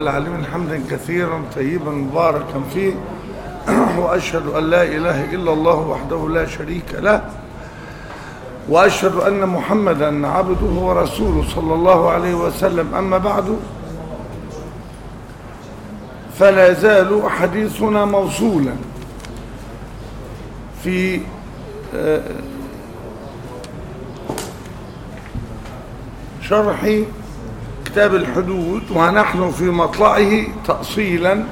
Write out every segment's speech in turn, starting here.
العالمين حمدا كثيرا طيبا مباركا فيه وأشهد أن لا إله إلا الله وحده لا شريك له وأشهد أن محمدا عبده ورسوله صلى الله عليه وسلم أما بعد فلا يزال حديثنا موصولا في شرح كتاب الحدود ونحن في مطلعه تأصيلا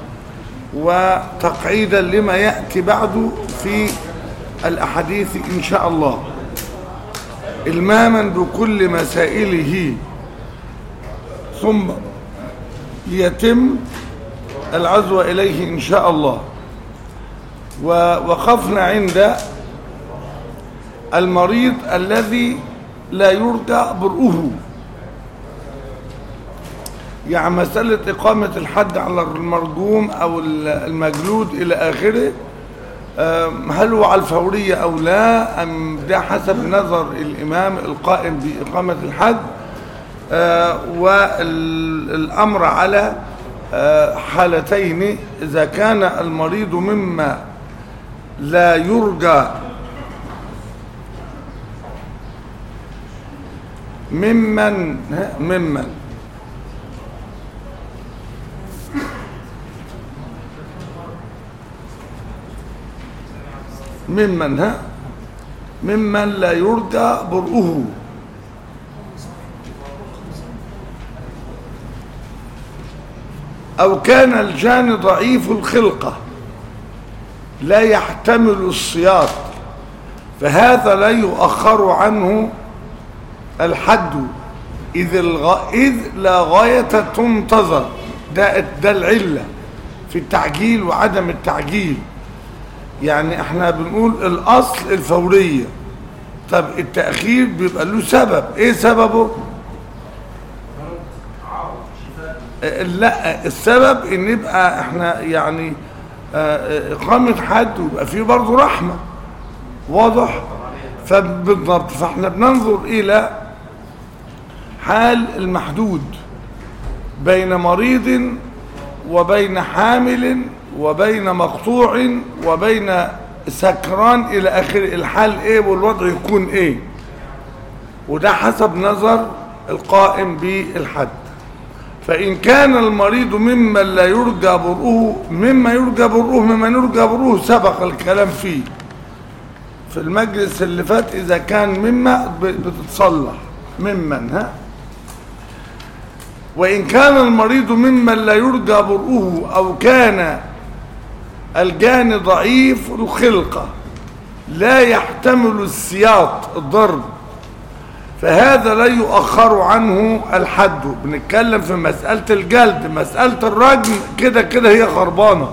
وتقعيدا لما يأتي بعد في الأحاديث إن شاء الله إلماما بكل مسائله ثم ليتم العزو إليه إن شاء الله ووقفنا عند المريض الذي لا يرجى برؤه يعني مسألة إقامة الحد على المرجوم أو المجلود إلى آخره هل هو على الفورية أو لا أم ده حسب نظر الإمام القائم بإقامة الحد والأمر على حالتين إذا كان المريض مما لا يرجى ممن ممن ممن ها ممن لا يرجى برؤه أو كان الجان ضعيف الخلقة لا يحتمل الصياط فهذا لا يؤخر عنه الحد إذ, الغ... إذ لا غاية تنتظر ده, ده العلة في التعجيل وعدم التعجيل يعني احنا بنقول الاصل الفورية طب التأخير بيبقى له سبب ايه سببه لا السبب ان يبقى احنا يعني اقامة حد ويبقى فيه برضه رحمة واضح فبالضبط فاحنا بننظر الى حال المحدود بين مريض وبين حامل وبين مقطوع وبين سكران الى اخر الحال ايه والوضع يكون ايه وده حسب نظر القائم بالحد فان كان المريض ممن لا يرجى برؤه مما يرجى برؤه مما يرجى برؤه سبق الكلام فيه في المجلس اللي فات اذا كان مما بتتصلح ممن ها وإن كان المريض ممن لا يرجى برؤه أو كان الجان ضعيف الخلقة لا يحتمل السياط الضرب فهذا لا يؤخر عنه الحد بنتكلم في مسألة الجلد مسألة الرجم كده كده هي خربانة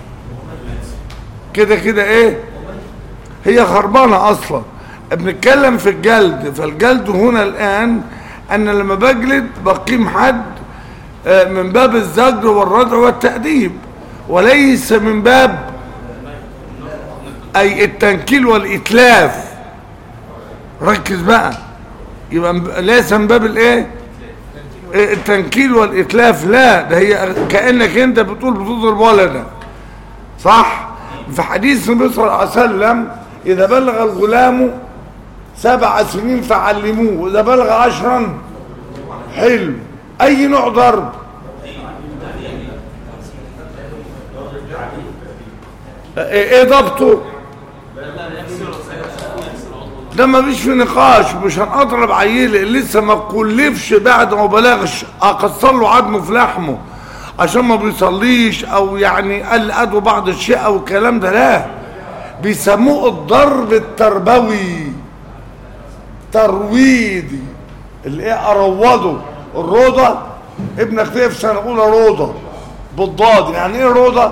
كده كده ايه هي خربانة اصلا بنتكلم في الجلد فالجلد هنا الان انا لما بجلد بقيم حد من باب الزجر والردع والتأديب وليس من باب اي التنكيل والاتلاف ركز بقى يبقى ليس من باب الايه التنكيل والاتلاف لا ده هي كانك انت بتقول بتضرب ولدا صح في حديث النبي صلى الله عليه وسلم اذا بلغ الغلام سبع سنين فعلموه واذا بلغ عشرا حلو اي نوع ضرب ايه ضبطه ده ما فيش في نقاش مش هنضرب عيل اللي لسه ما كلفش بعد ما بلغش اكسر له عظمه في لحمه عشان ما بيصليش او يعني قال ادوا بعض الشيء او الكلام ده لا بيسموه الضرب التربوي ترويدي اللي ايه اروضه الروضه ابنك فيه في سنه اولى روضه بالضاد يعني ايه روضه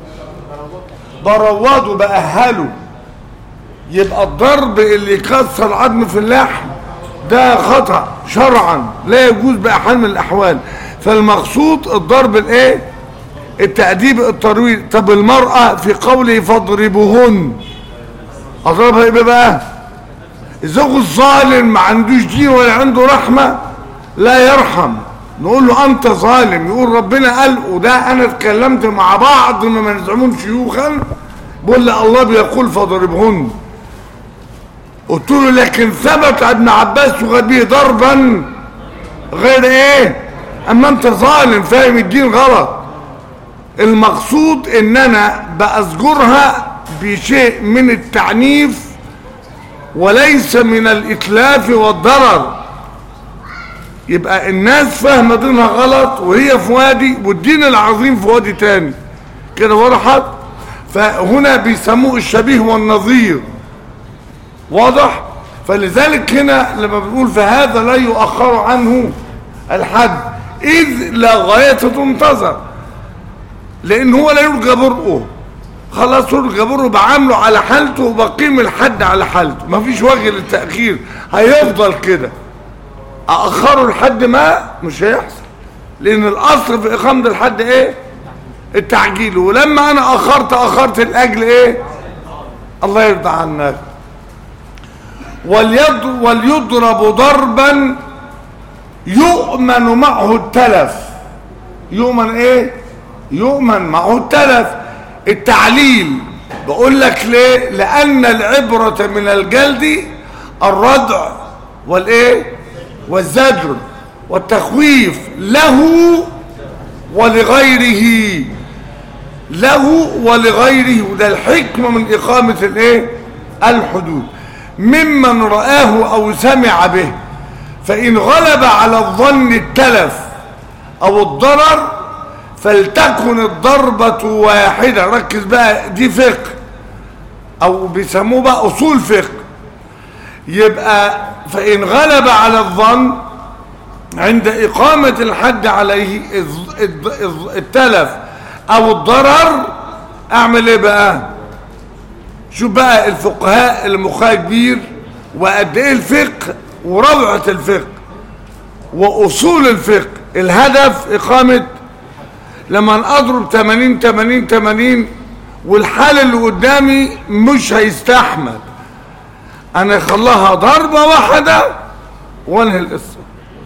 بروضه باهله يبقى الضرب اللي يكسر عظم في اللحم ده خطأ شرعا لا يجوز بأحال من الأحوال فالمقصود الضرب الايه التأديب الترويج طب المرأة في قوله فاضربوهن أضربها ايه بقى الزوج الظالم ما عندوش دين ولا عنده رحمة لا يرحم نقول له انت ظالم يقول ربنا قال وده انا اتكلمت مع بعض ما يزعمون شيوخا بقول لي الله بيقول فاضربهن قلت له لكن ثبت ابن عباس وغبيه ضربا غير ايه اما انت ظالم فاهم الدين غلط المقصود ان انا بأزجرها بشيء من التعنيف وليس من الاتلاف والضرر يبقى الناس فاهمه دينها غلط وهي في وادي والدين العظيم في وادي تاني كده وضحت فهنا بيسموه الشبيه والنظير واضح فلذلك هنا لما بنقول فهذا لا يؤخر عنه الحد اذ لا غايه تنتظر لان هو لا يرجى برؤه خلاص يرجى برؤه بعامله على حالته وبقيم الحد على حالته مفيش وجه للتاخير هيفضل كده اخره لحد ما مش هيحصل لان الاصل في اقامه الحد ايه التعجيل ولما انا اخرت اخرت لاجل ايه الله يرضى عنك وليضرب, وليضرب ضربا يؤمن معه التلف يؤمن ايه يؤمن معه التلف التعليل بقول لك ليه لان العبرة من الجلد الردع والايه والزجر والتخويف له ولغيره له ولغيره وده الحكمة من إقامة الايه الحدود ممن رآه أو سمع به فإن غلب على الظن التلف أو الضرر فلتكن الضربة واحدة ركز بقى دي فقه أو بيسموه بقى أصول فقه يبقى فإن غلب على الظن عند إقامة الحد عليه التلف أو الضرر أعمل إيه بقى شوف بقى الفقهاء اللي مخها كبير وقد إيه الفقه وروعة الفقه وأصول الفقه الهدف إقامة لما أضرب 80 80 80 والحال اللي قدامي مش هيستحمل انا اخليها ضربة واحدة وانهي القصة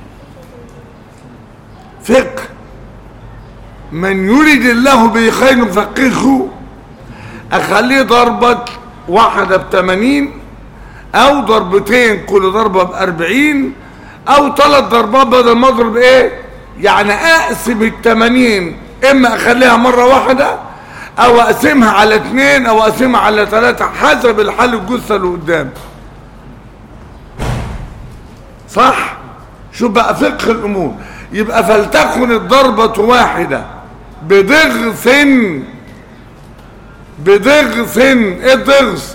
فقه من يريد الله به خير يفقهه اخليه ضربة واحدة بثمانين او ضربتين كل ضربة باربعين او ثلاث ضربات بدل ما اضرب ايه يعني اقسم الثمانين اما اخليها مرة واحدة او اقسمها على اثنين او اقسمها على ثلاثة حسب الحال الجثة اللي قدامي صح شوف بقى فقه الامور يبقى فلتكن الضربة واحدة بضغث بضغث ايه الضغث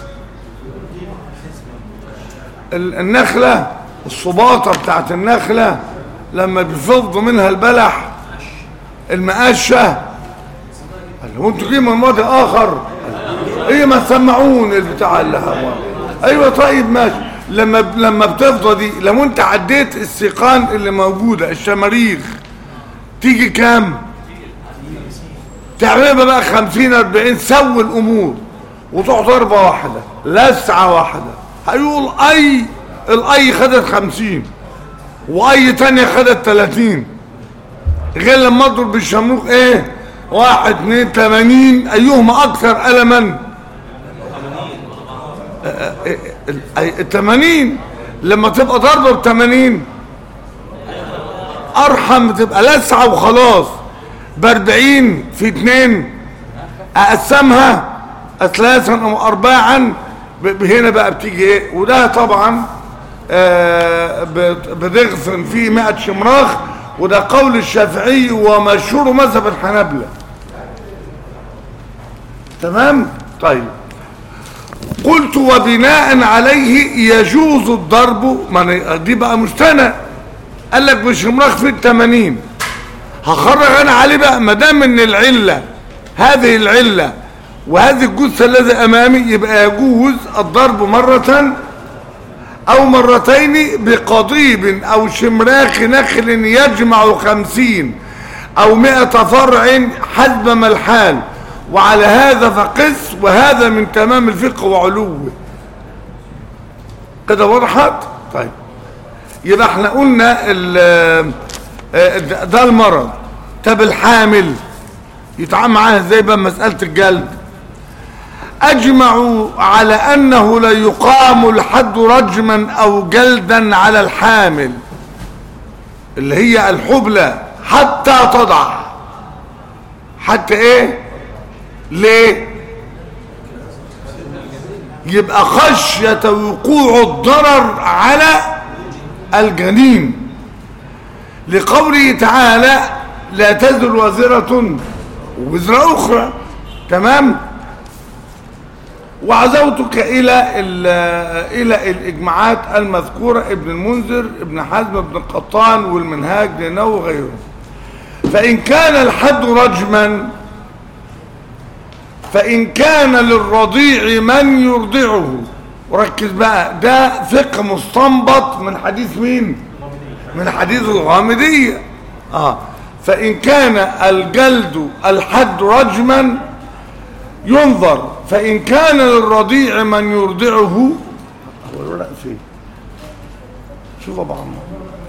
النخلة الصباطة بتاعت النخلة لما بيفضوا منها البلح المقاشة هو انتوا جايين من ماضي اخر ايه ما تسمعون البتاع اللي هو ايوه طيب ماشي لما لما بتفضى دي لو انت عديت السيقان اللي موجوده الشماريخ تيجي كام تعملها بقى 50 40 سوي الامور وتروح ضربه واحده لسعه واحده هيقول اي الاي خدت 50 واي تانية خدت 30 غير لما اضرب بالشمروخ ايه واحد اتنين تمانين ايهما اكثر الما التمانين لما تبقى ضربة بتمانين ارحم تبقى لسعة وخلاص باربعين في اتنين اقسمها ثلاثا او ارباعا هنا بقى بتيجي ايه وده طبعا بضغث فيه 100 شمراخ وده قول الشافعي ومشهور مذهب الحنابلة تمام طيب قلت وبناء عليه يجوز الضرب من دي بقى مستند قال لك بشمراخ في التمانين هخرج انا عليه بقى ما دام ان العله هذه العله وهذه الجثه الذي امامي يبقى يجوز الضرب مره او مرتين بقضيب او شمراخ نخل يجمع خمسين او مئة فرع حسب ما الحال وعلى هذا فقس وهذا من تمام الفقه وعلوه كده وضحت طيب يبقى احنا قلنا آه، ده ده المرض طب الحامل يتعامل معاها ازاي بقى مسألة الجلد اجمعوا على انه لا يقام الحد رجما او جلدا على الحامل اللي هي الحبلى حتى تضع حتى ايه ليه يبقى خشية وقوع الضرر على الجنين لقوله تعالى لا تزر وزرة وزر أخرى تمام وعزوتك إلى ال- إلى الإجماعات المذكورة ابن المنذر ابن حزم ابن القطان والمنهاج لنو وغيره فإن كان الحد رجما فإن كان للرضيع من يرضعه وركز بقى ده فقه مستنبط من حديث مين من حديث الغامدية آه فإن كان الجلد الحد رجما ينظر فإن كان للرضيع من يرضعه هو الورق فين شوف أبو عمرو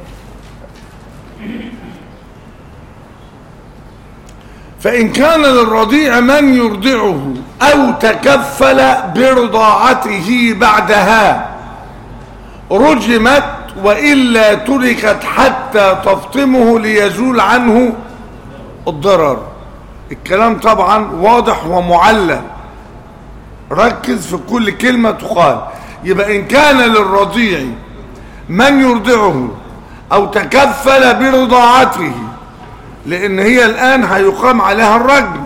فإن كان للرضيع من يرضعه أو تكفل برضاعته بعدها رجمت وإلا تركت حتى تفطمه ليزول عنه الضرر الكلام طبعا واضح ومعلم ركز في كل كلمة تقال يبقى إن كان للرضيع من يرضعه أو تكفل برضاعته لأن هي الآن هيقام عليها الرجم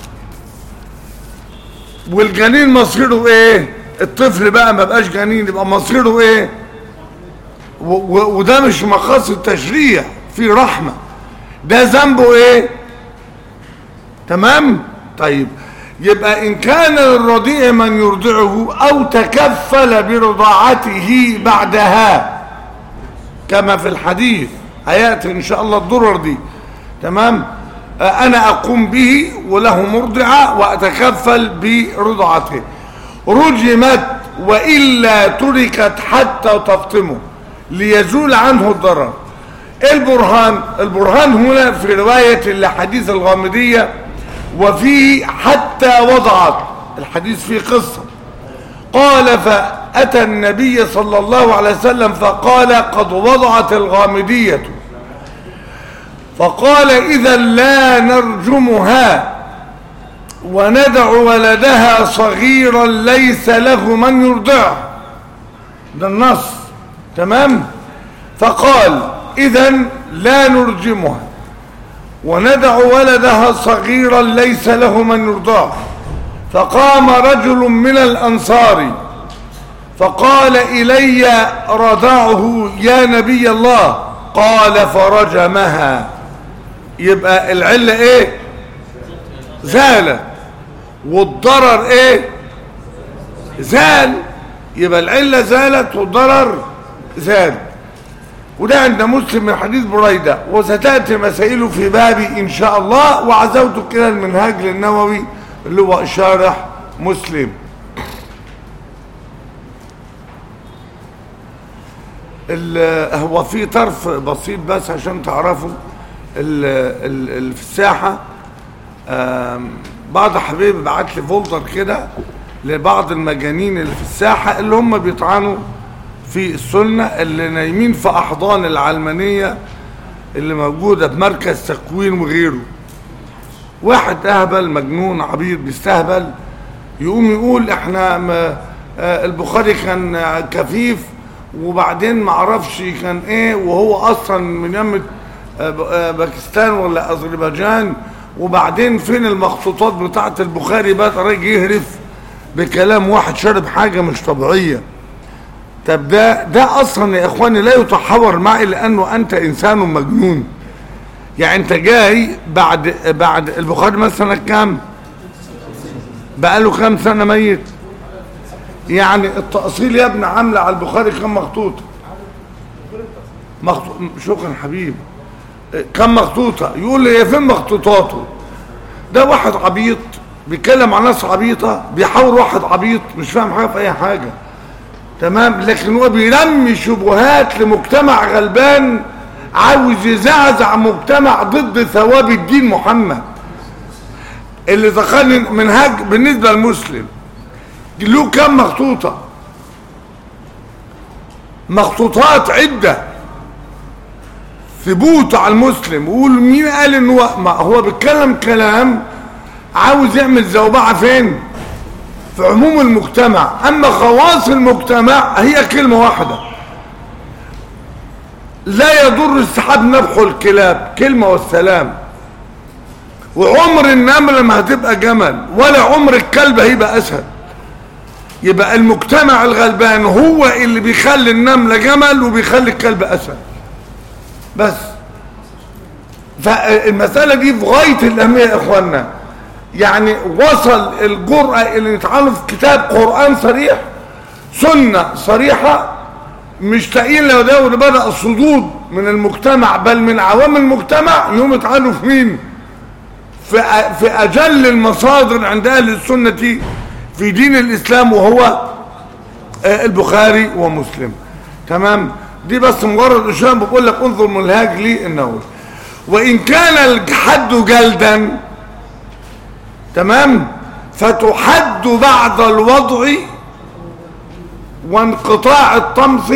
والجنين مصيره إيه الطفل بقى ما بقاش جنين يبقى مصيره إيه و- و- وده مش مقاصد تشريع في رحمة ده ذنبه إيه تمام طيب يبقى إن كان للرضيع من يرضعه أو تكفل برضاعته بعدها كما في الحديث هيأتي إن شاء الله الضرر دي تمام آه، أنا أقوم به وله مرضعة وأتكفل برضعته رجمت وإلا تركت حتى تفطمه ليزول عنه الضرر إيه البرهان البرهان هنا في رواية الحديث الغامدية وفيه حتى وضعت الحديث فيه قصة قال فأتى النبي صلى الله عليه وسلم فقال قد وضعت الغامدية فقال إذا لا نرجمها وندع ولدها صغيرا ليس له من يرضعه ده النص تمام فقال إذا لا نرجمها وندع ولدها صغيرا ليس له من يرضعه فقام رجل من الأنصار فقال إلي رضعه يا نبي الله قال فرجمها يبقى العلة ايه زالت والضرر ايه زال يبقى العلة زالت والضرر زال وده عند مسلم من حديث بريدة وستأتي مسائله في بابي إن شاء الله وعزوت كده المنهاج للنووي اللي هو شارح مسلم ال- هو في طرف بسيط بس عشان تعرفوا ال ال ال في الساحة آم، بعض حبايبي بعت لي فولدر كده لبعض المجانين اللي في الساحة اللي هم بيطعنوا في السنة اللي نايمين في أحضان العلمانية اللي موجودة بمركز تكوين وغيره واحد اهبل مجنون عبيط بيستهبل يقوم يقول احنا ما آه، البخاري كان آه، كفيف وبعدين معرفش كان ايه وهو اصلا من يمة آه، ب- آه، باكستان ولا اذربيجان وبعدين فين المخطوطات بتاعه البخاري بقى راجل يهرف بكلام واحد شارب حاجه مش طبيعيه طب ده ده اصلا يا اخواني لا يتحور معي لانه انت انسان مجنون يعني انت جاي بعد بعد البخاري مثلا كام بقاله كام سنه ميت يعني التأصيل يا ابن عامله على البخاري كم مخطوطه مخطوط شكرا حبيبي كم مخطوطه يقول لي هي فين مخطوطاته ده واحد عبيط بيتكلم عن ناس عبيطه بيحاور واحد عبيط مش فاهم حاجه في اي حاجه تمام لكن هو بيرمي شبهات لمجتمع غلبان عاوز يزعزع مجتمع ضد ثواب الدين محمد اللي ذكرني منهاج بالنسبة للمسلم له كم مخطوطة مخطوطات عدة ثبوت على المسلم ويقول مين قال ان هو ما هو بيتكلم كلام عاوز يعمل زوبعة فين في عموم المجتمع اما خواص المجتمع هي كلمة واحدة لا يضر السحاب نبح الكلاب كلمة والسلام وعمر النملة ما هتبقى جمل ولا عمر الكلب هيبقى اسد يبقى المجتمع الغلبان هو اللي بيخلي النملة جمل وبيخلي الكلب اسد بس فالمسألة دي في غاية الأهمية يا إخوانا يعني وصل الجرأة اللي نتعلم في كتاب قرآن صريح سنة صريحة مش لاقيين لو ده اللي بدأ الصدود من المجتمع بل من عوام المجتمع يوم يتعلوا في مين في, في أجل المصادر عند أهل السنة في دين الإسلام وهو البخاري ومسلم تمام دي بس مجرد اشاره بقول لك انظر منهاج لي النووي وان كان الحد جلدا تمام فتحد بعد الوضع وانقطاع الطمس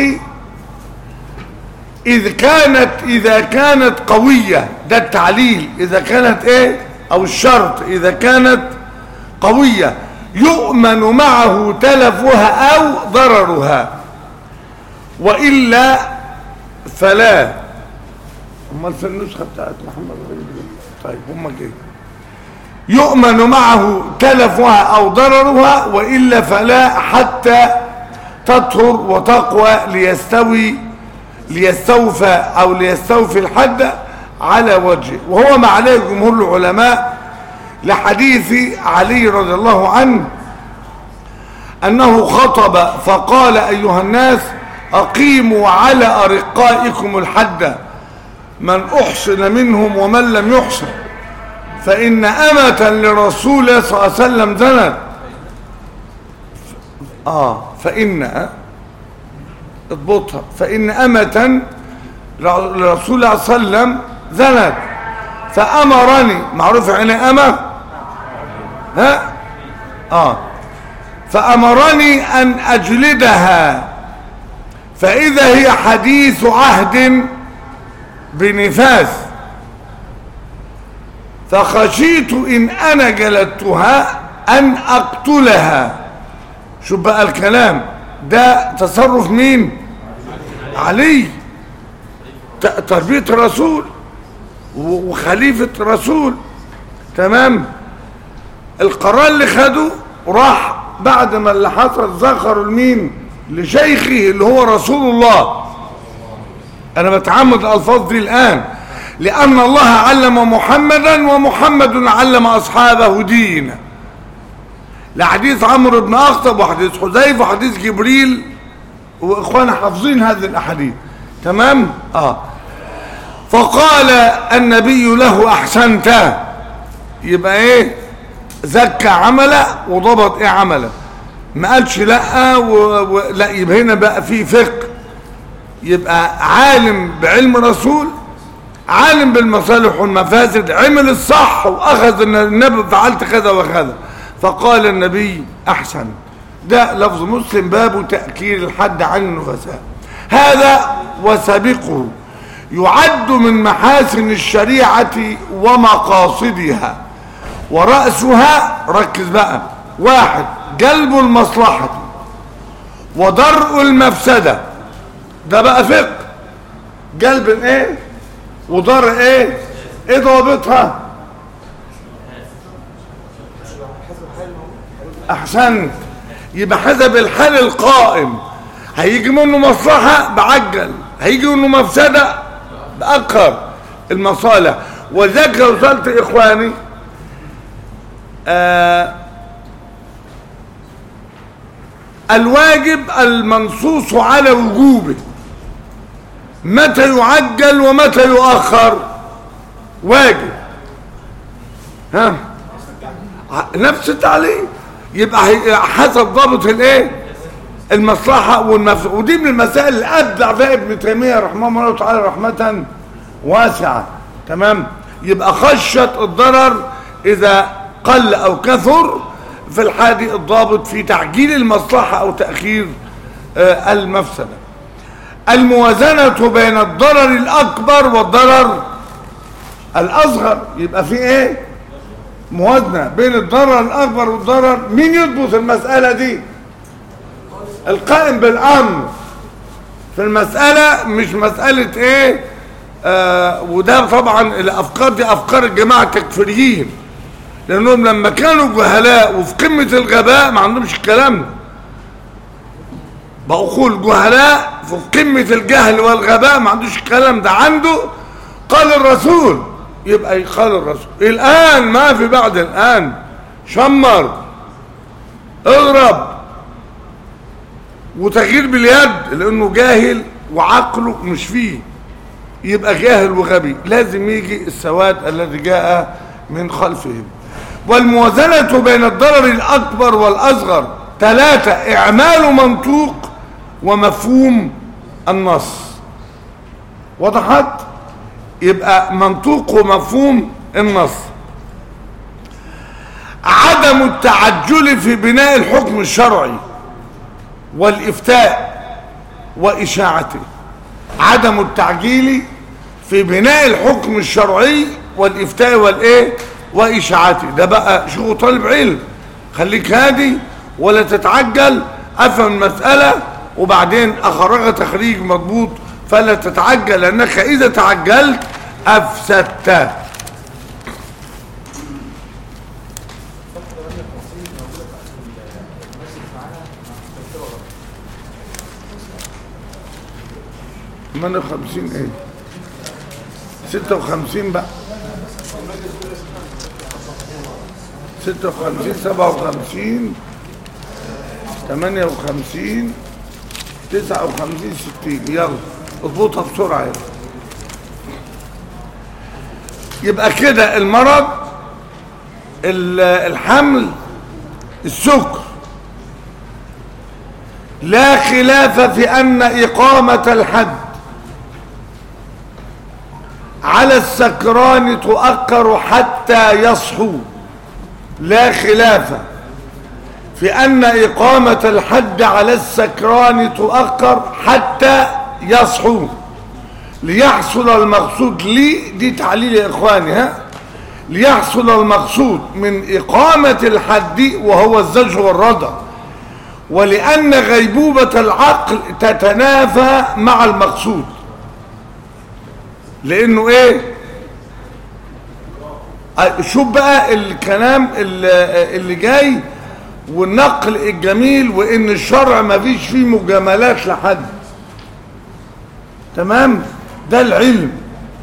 اذا كانت اذا كانت قويه ده التعليل اذا كانت ايه او الشرط اذا كانت قويه يؤمن معه تلفها او ضررها وإلا فلا امال في النسخة بتاعت محمد غريب طيب هم جاي يؤمن معه تلفها أو ضررها وإلا فلا حتى تطهر وتقوى ليستوي ليستوفى أو ليستوفي الحد على وجهه وهو ما عليه جمهور العلماء لحديث علي رضي الله عنه أنه خطب فقال أيها الناس أقيموا على أرقائكم الحد من أحسن منهم ومن لم يحسن فإن أمة لرسول الله صلى الله عليه وسلم زنت آه فإن اضبطها فإن أمة لرسول الله صلى الله عليه وسلم زنت فأمرني معروف يعني أمة ها آه فأمرني أن أجلدها فإذا هي حديث عهد بنفاس فخشيت إن أنا جلدتها أن أقتلها شوف بقى الكلام ده تصرف مين علي تربية الرسول وخليفة الرسول تمام القرار اللي خده راح بعد ما اللي حصل ذكروا لمين لشيخه اللي هو رسول الله انا بتعمد الالفاظ دي الان لان الله علم محمدا ومحمد علم اصحابه دينا لحديث عمرو بن اخطب وحديث حذيفه وحديث جبريل واخوانا حافظين هذه الاحاديث تمام اه فقال النبي له احسنت يبقى ايه زكى عمله وضبط ايه عمله ما قالش لا و... و... لا يبقى هنا بقى في فقه يبقى عالم بعلم رسول عالم بالمصالح والمفاسد عمل الصح واخذ ان النبي فعلت كذا وكذا فقال النبي احسن ده لفظ مسلم باب تاكيد الحد عن النفساء هذا وسابقه يعد من محاسن الشريعه ومقاصدها وراسها ركز بقى واحد جلب المصلحة ودرء المفسدة ده بقى فقه جلب ايه ودرء ايه ايه ضوابطها احسنت يبقى حسب الحال القائم هيجي منه مصلحة بعجل هيجي منه مفسدة بأكثر المصالح وذلك وصلت إخواني آه الواجب المنصوص على وجوبه متى يعجل ومتى يؤخر واجب ها نفس التعليم يبقى حسب ضابط الايه المصلحة والمفسدة ودي من المسائل اللي أبدع فيها ابن تيمية رحمه الله تعالى رحمة واسعة تمام يبقى خشية الضرر إذا قل أو كثر في الحادي الضابط في تعجيل المصلحة أو تأخير آه، المفسدة الموازنة بين الضرر الأكبر والضرر الأصغر يبقى في إيه موازنة بين الضرر الأكبر والضرر مين يضبط المسألة دي القائم بالأمر في المسألة مش مسألة إيه آه وده طبعا الأفكار دي أفكار الجماعة التكفيريين لأنهم لما كانوا جهلاء وفي قمة الغباء ما عندهمش الكلام ده بقول جهلاء في قمة الجهل والغباء ما عندوش الكلام ده عنده قال الرسول يبقى قال الرسول الآن ما في بعد الآن شمر اضرب وتغيير باليد لأنه جاهل وعقله مش فيه يبقى جاهل وغبي لازم يجي السواد الذي جاء من خلفهم والموازنة بين الضرر الأكبر والأصغر ثلاثة إعمال منطوق ومفهوم النص وضحت يبقى منطوق ومفهوم النص عدم التعجل في بناء الحكم الشرعي والإفتاء وإشاعته عدم التعجيل في بناء الحكم الشرعي والإفتاء والإيه وإشاعته ده بقى شغل طالب علم خليك هادي ولا تتعجل أفهم المسألة وبعدين أخرجها تخريج مضبوط فلا تتعجل لأنك إذا تعجلت أفسدت من خمسين ايه ستة وخمسين بقى ستة وخمسين سبعة وخمسين ثمانية وخمسين تسعة وخمسين ستين يلا اضبطها بسرعة يلا يبقى كده المرض ال- الحمل السكر لا خلاف في أن إقامة الحد على السكران تؤخر حتى يصحو لا خلاف في أن إقامة الحد على السكران تؤخر حتى يصحو ليحصل المقصود لي دي تعليل يا إخواني ها ليحصل المقصود من إقامة الحد وهو الزجر والرضا ولأن غيبوبة العقل تتنافى مع المقصود لأنه إيه آه، شوف بقى الكلام اللي اللي جاي والنقل الجميل وان الشرع ما فيش فيه مجاملات لحد تمام ده العلم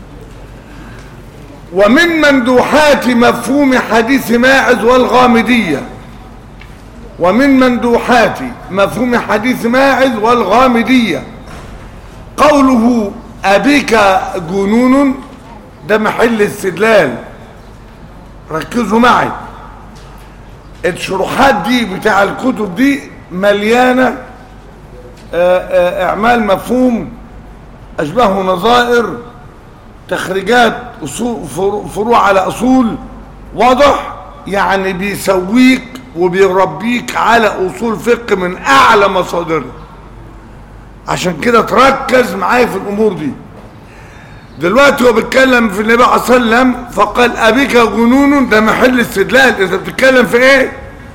ومن مندوحات مفهوم حديث ماعز والغامدية ومن مندوحات مفهوم حديث ماعز والغامدية قوله أبيك جنون ده محل استدلال ركزوا معي الشروحات دي بتاع الكتب دي مليانة آه، آه، اعمال مفهوم اشباه نظائر تخريجات أصول فرو- فروع على اصول واضح يعني بيسويك وبيربيك على اصول فقه من اعلى مصادره عشان كده تركز معايا في الامور دي دلوقتي هو بيتكلم في النبي عليه الصلاه والسلام فقال ابيك جنون ده محل استدلال انت بتتكلم في ايه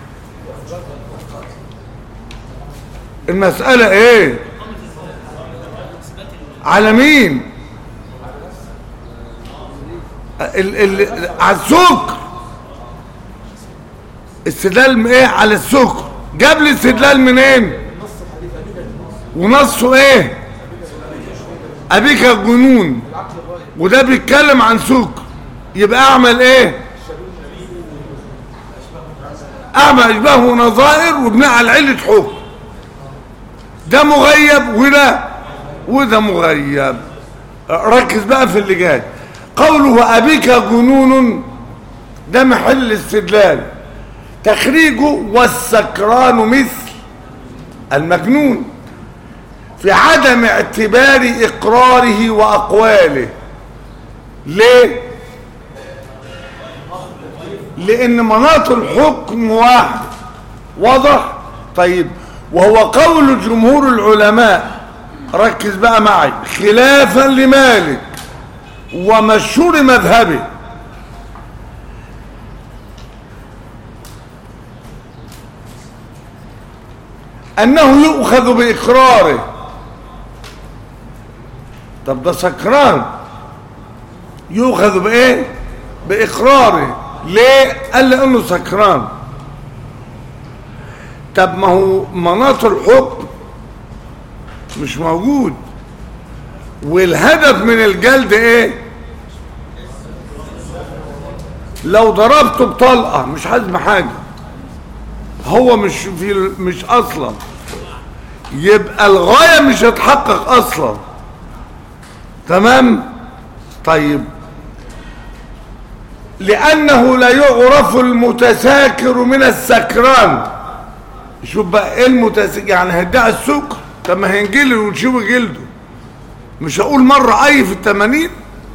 المساله ايه على مين ال ال على السكر استدلال ايه على السكر جاب لي استدلال منين ونصه ايه ابيك جنون وده بيتكلم عن سكر يبقى اعمل ايه اعمل اشباه نظائر وبناء على عله حكم ده مغيب وده وده مغيب ركز بقى في اللي جاي قوله ابيك جنون ده محل استدلال تخريجه والسكران مثل المجنون في عدم اعتبار اقراره واقواله ليه لان مناط الحكم واحد واضح طيب وهو قول جمهور العلماء ركز بقى معي خلافا لمالك ومشهور مذهبه انه يؤخذ باقراره طب ده سكران يؤخذ بايه باقراره ليه قال لانه سكران طب ما هو مناط الحكم مش موجود والهدف من الجلد ايه لو ضربته بطلقه مش حازم حاجه هو مش في مش اصلا يبقى الغايه مش هتحقق اصلا تمام طيب لانه لا يعرف المتساكر من السكران شوف بقى ايه المتساكر يعني هيدعي السكر طب ما هينجلد وتشوف جلده مش هقول مرة اي في التمانين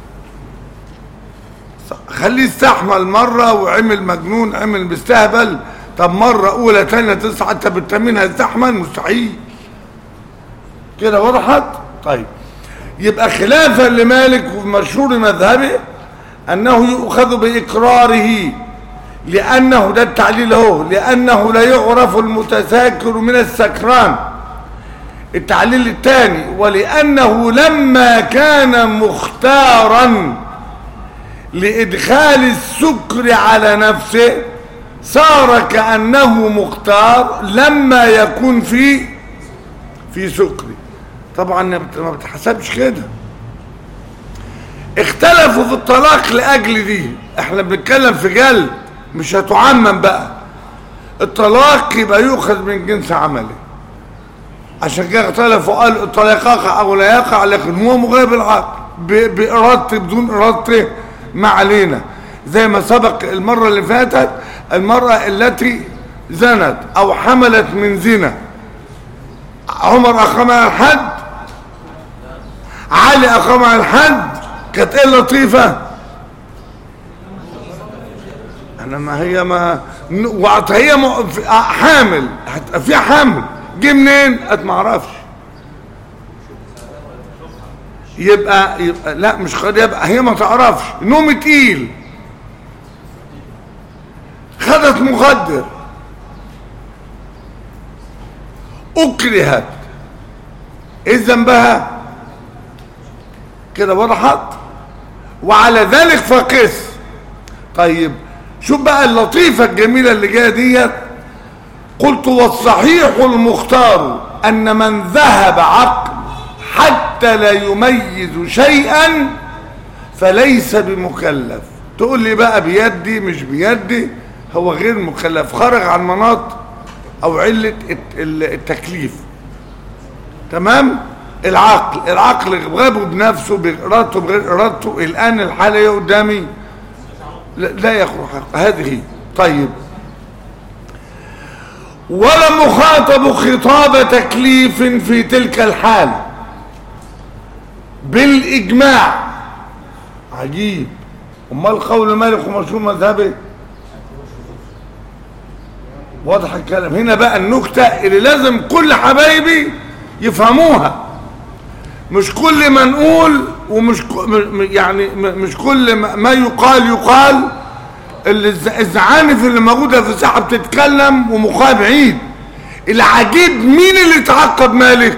خليه استحمل مرة وعمل مجنون عمل مستهبل طب مرة اولى تانية تسعة طب التمانين هيستحمل مستحيل كده وضحت طيب يبقى خلافا لمالك ومشهور مذهبه انه يؤخذ باقراره لانه ده التعليل اهو لانه لا يعرف المتساكر من السكران التعليل الثاني ولانه لما كان مختارا لادخال السكر على نفسه صار كانه مختار لما يكون في في سكر طبعا ما بتحسبش كده اختلفوا في الطلاق لاجل دي احنا بنتكلم في جلد مش هتعمم بقى الطلاق يبقى يؤخذ من جنس عمله عشان كده اختلفوا قال الطلاق يقع او لا يقع لكن هو مغيب العقل بارادته بدون ارادته ما علينا زي ما سبق المره اللي فاتت المراه التي زنت او حملت من زنا عمر اقام الحد علي اقام الحد كانت ايه لطيفه انا ما هي ما وقت هي م... حامل في حمل جه منين قد ما اعرفش يبقى يبقى لا مش قد يبقى هي ما تعرفش نوم تقيل خدت مخدر اكرهت ايه ذنبها كده وضحت وعلى ذلك فقس طيب شوف بقى اللطيفة الجميلة اللي جاية ديت قلت والصحيح المختار ان من ذهب عقل حتى لا يميز شيئا فليس بمكلف تقول لي بقى بيدي مش بيدي هو غير مكلف خرج عن مناط او علة التكليف تمام العقل العقل غابه بنفسه بإرادته بغير إرادته الآن الحالة هي قدامي لا يخرج حق هذه طيب ولا مخاطب خطاب تكليف في تلك الحال بالإجماع عجيب امال قول مالك ومشهور مذهبي واضح الكلام هنا بقى النكتة اللي لازم كل حبايبي يفهموها مش كل ما نقول ومش يعني مش كل ما يقال يقال الزعانف اللي موجوده في الساحه بتتكلم ومخها بعيد العجيب مين اللي تعقب مالك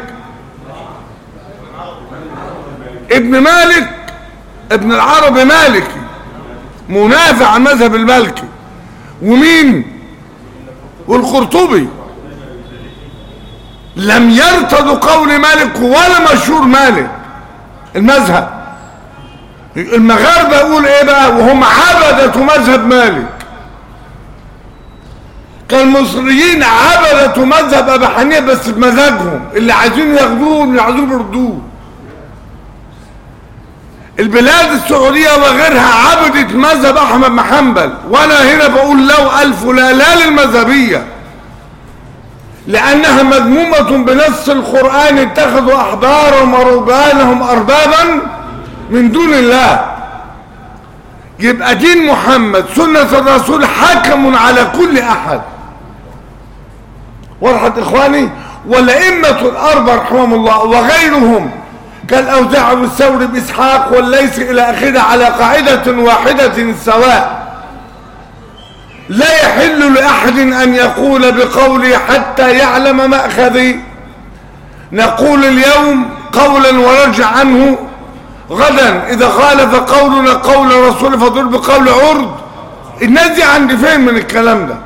ابن مالك ابن العربي مالكي منافع عن مذهب المالكي ومين والقرطبي لم يرتضوا قول مالك ولا مشهور مالك المذهب المغاربه يقول ايه بقى وهم عبدة مذهب مالك كان المصريين عبدة مذهب ابي حنيفه بس بمزاجهم اللي عايزين ياخدوه واللي عايزين يردوه البلاد السعودية وغيرها عبدت مذهب احمد بن حنبل وانا هنا بقول لو الف لا لا للمذهبيه لأنها مذمومة بنص القرآن اتخذوا أحبارهم ورهبانهم أربابا من دون الله يبقى دين محمد سنة الرسول حكم على كل أحد وضحت إخواني والأئمة الأربع رحمهم الله وغيرهم كالأوزاع والثور بإسحاق والليث إلى آخره على قاعدة واحدة سواء لا يحل لأحد أن يقول بقولي حتى يعلم مأخذي نقول اليوم قولا ورجع عنه غدا إذا خالف قولنا قول الرسول فضل بقول عرض الناس دي عندي فين من الكلام ده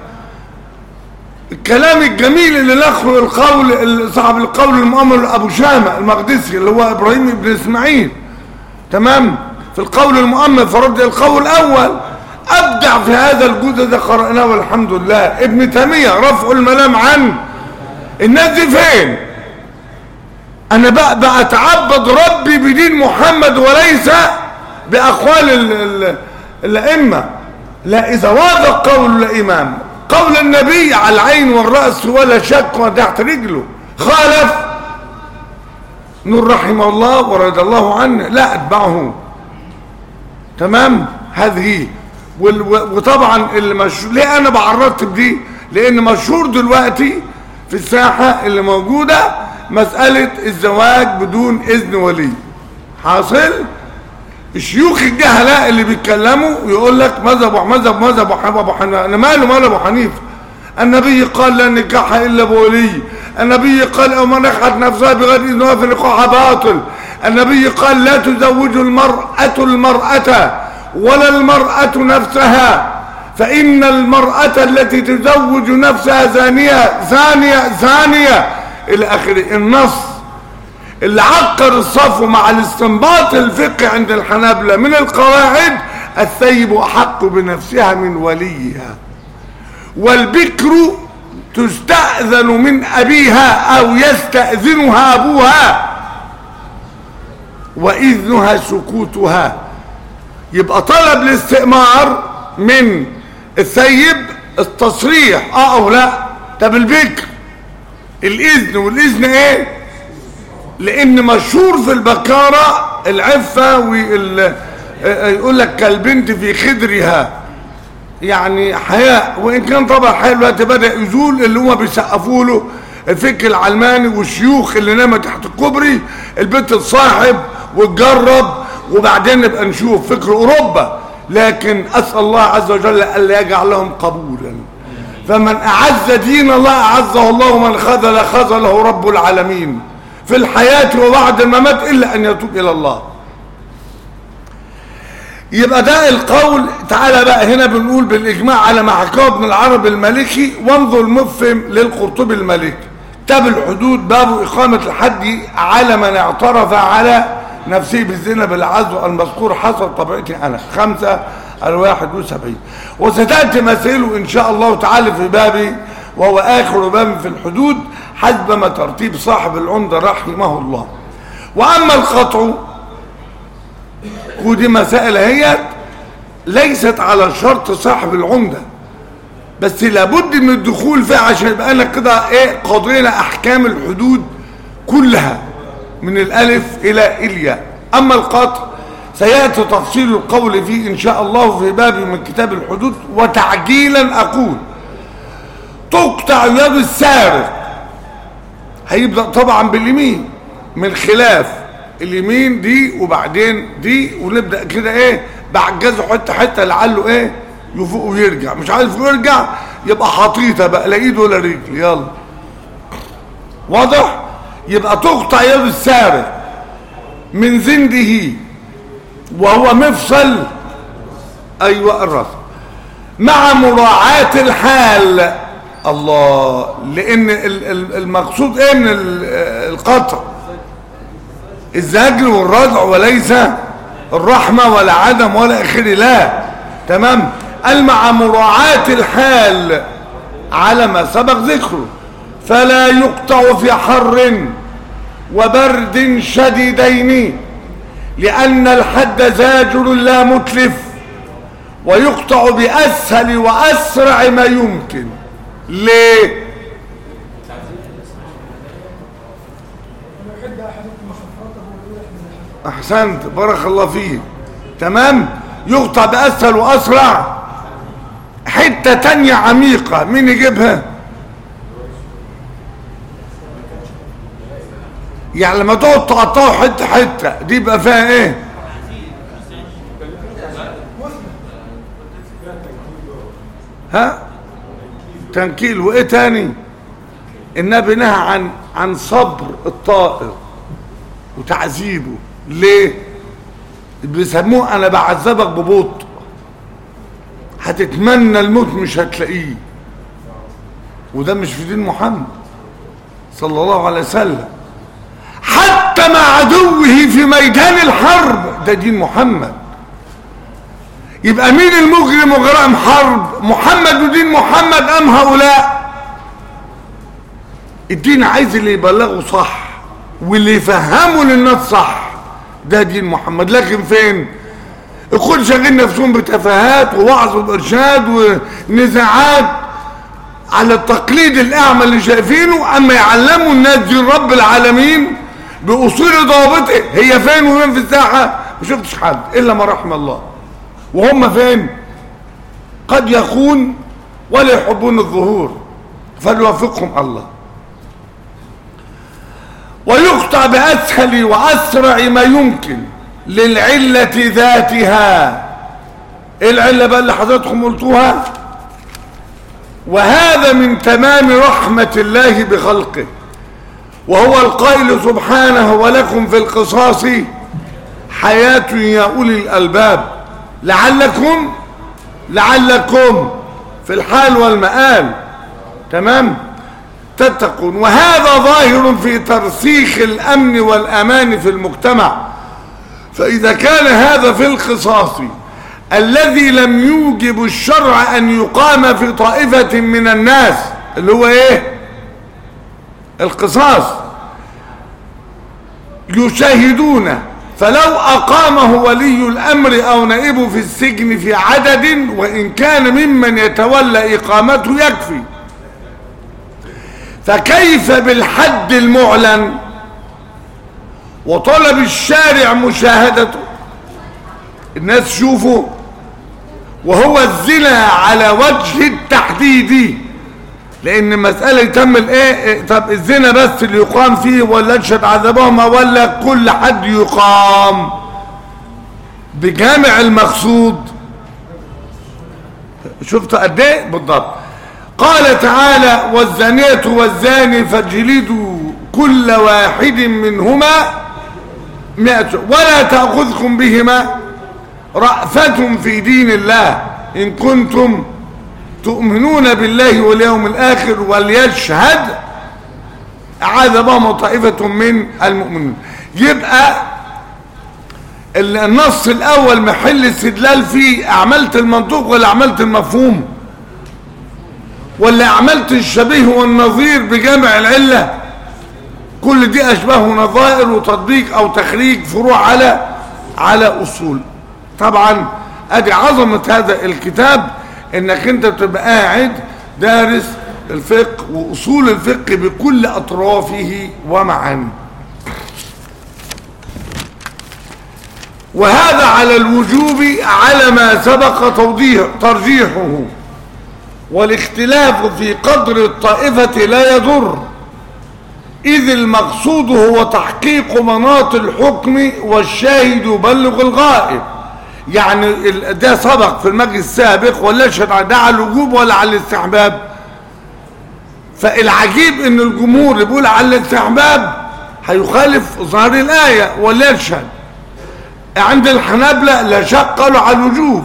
الكلام الجميل اللي نقله القول صاحب القول المؤمل ابو شامة المقدسي اللي هو ابراهيم بن اسماعيل تمام في القول المؤمل فرد القول الاول ابدع في هذا الجزء ده قرأناه والحمد لله ابن تيمية رفع الملام عن الناس دي فين انا بقى, بقى اتعبد ربي بدين محمد وليس باقوال ال- ال- الائمه لا اذا وافق قول الامام قول النبي على العين والراس ولا شك وتحت رجله خالف نور رحمه الله ورضي الله عنه لا اتبعه تمام هذه وال- و- وطبعا اللي مشهور ليه انا بعرضت بدي لان مشهور دلوقتي في الساحه اللي موجوده مساله الزواج بدون اذن ولي حاصل الشيوخ الجهلاء اللي بيتكلموا يقول لك مذهب مذهب مذهب ابو حنيفه انا ماله مال ابو حنيفه النبي قال لا نكاح الا بولي النبي قال او من نكحت نفسها بغير اذنها فنكاحها باطل النبي قال لا تزوج المرأة المرأة ولا المرأة نفسها فإن المرأة التي تزوج نفسها زانية زانية زانية إلى آخره النص اللي عقر الصفو مع الاستنباط الفقهي عند الحنابلة من القواعد الثيب أحق بنفسها من وليها والبكر تستأذن من أبيها أو يستأذنها أبوها وإذنها سكوتها يبقى طلب الاستئمار من الثيب التصريح اه او لا طب البكر الاذن والاذن ايه لان مشهور في البكارة العفة وال يقول لك كالبنت في خدرها يعني حياء وان كان طبعا الحياء دلوقتي بدا يزول اللي هم بيسقفوا له الفكر العلماني والشيوخ اللي نامت تحت الكوبري البنت تصاحب وتجرب وبعدين نبقى نشوف فكر اوروبا لكن اسال الله عز وجل الا يجعل لهم قبولا فمن اعز دين الله اعزه الله ومن خذل خذله رب العالمين في الحياه وبعد الممات الا ان يتوب الى الله يبقى ده القول تعالى بقى هنا بنقول بالاجماع على ما حكاه ابن العرب المالكي وانظر المفهم للقرطبي المالكي كتاب الحدود باب اقامه الحد على من اعترف على نفسه بالزنا بالعزو المذكور حسب طبيعتي انا خمسة الواحد وسبعين وستأتي مسائله ان شاء الله تعالى في بابي وهو اخر باب في الحدود حسب ما ترتيب صاحب العمدة رحمه الله واما القطع ودي مسائل هي ليست على شرط صاحب العمدة بس لابد من الدخول فيها عشان يبقى انا كده ايه قضينا احكام الحدود كلها من الالف الى الياء اما القطع سياتي تفصيل القول فيه ان شاء الله في باب من كتاب الحدود وتعجيلا اقول تقطع يد السارق هيبدا طبعا باليمين من خلاف اليمين دي وبعدين دي ونبدا كده ايه بعجزه حته حته لعله ايه يفوق ويرجع مش عايز يرجع يبقى حطيطه بقى لا ايد ولا رجل يلا واضح يبقى تقطع يد السارق من زنده وهو مفصل ايوه الراس مع مراعاة الحال الله لان المقصود ايه من القطع الزجر والردع وليس الرحمة ولا عدم ولا اخره لا تمام قال مع مراعاة الحال على ما سبق ذكره فلا يقطع في حر وبرد شديدين لأن الحد زاجر لا متلف ويقطع بأسهل وأسرع ما يمكن ليه أحسنت بارك الله فيك تمام يقطع بأسهل وأسرع حتة تانية عميقة مين يجيبها يعني لما تقعد تقطعه حتة حتة دي بقى فيها ايه ها تنكيل وايه تاني النبي نهى عن عن صبر الطائر وتعذيبه ليه بيسموه انا بعذبك ببطء هتتمنى الموت مش هتلاقيه وده مش في دين محمد صلى الله عليه وسلم حتى مع عدوه في ميدان الحرب ده دين محمد يبقى مين المجرم وغرام حرب محمد ودين محمد ام هؤلاء الدين عايز اللي يبلغه صح واللي يفهمه للناس صح ده دين محمد لكن فين الكل شاغلين نفسهم بتفاهات ووعظ وارشاد ونزاعات على التقليد الاعمى اللي شايفينه اما يعلموا الناس دين رب العالمين باصول ضوابطه هي فين وفين في الساحه ما شفتش حد الا ما رحم الله وهم فين قد يخون ولا يحبون الظهور فليوفقهم الله ويقطع بأسهل وأسرع ما يمكن للعلة ذاتها ايه العلة بقى اللي حضراتكم قلتوها وهذا من تمام رحمة الله بخلقه وهو القائل سبحانه ولكم في القصاص حياة يا أولي الألباب لعلكم لعلكم في الحال والمآل تمام تتقون وهذا ظاهر في ترسيخ الأمن والأمان في المجتمع فإذا كان هذا في القصاص الذي لم يوجب الشرع أن يقام في طائفة من الناس اللي هو إيه القصاص يشاهدون فلو أقامه ولي الأمر أو نائبه في السجن في عدد وإن كان ممن يتولى إقامته يكفي فكيف بالحد المعلن وطلب الشارع مشاهدته الناس شوفوا وهو الزنا على وجه التحديد لان مسألة يتم الايه طب الزنا بس اللي يقام فيه ولا انشد عذابهما ولا كل حد يقام بجامع المقصود شفت قد ايه بالضبط قال تعالى والزانية والزاني فاجلدوا كل واحد منهما مئة ولا تأخذكم بهما رأفة في دين الله إن كنتم تؤمنون بالله واليوم الآخر وليشهد عذبهم طائفة من المؤمنين يبقى النص الأول محل استدلال فيه أعملت المنطوق ولا أعملت المفهوم ولا عملت الشبيه والنظير بجامع العلة كل دي أشباه نظائر وتطبيق أو تخريج فروع على على أصول طبعا أدي عظمة هذا الكتاب إنك أنت بتبقى قاعد دارس الفقه وأصول الفقه بكل أطرافه ومعانيه وهذا على الوجوب على ما سبق توضيح ترجيحه والاختلاف في قدر الطائفة لا يضر إذ المقصود هو تحقيق مناط الحكم والشاهد يبلغ الغائب يعني ده سبق في المجلس السابق ولا شرع ده على الوجوب ولا على الاستحباب فالعجيب ان الجمهور يقول على الاستحباب هيخالف ظاهر الآية ولا يشهد عند الحنابلة لا شك قالوا على الوجوب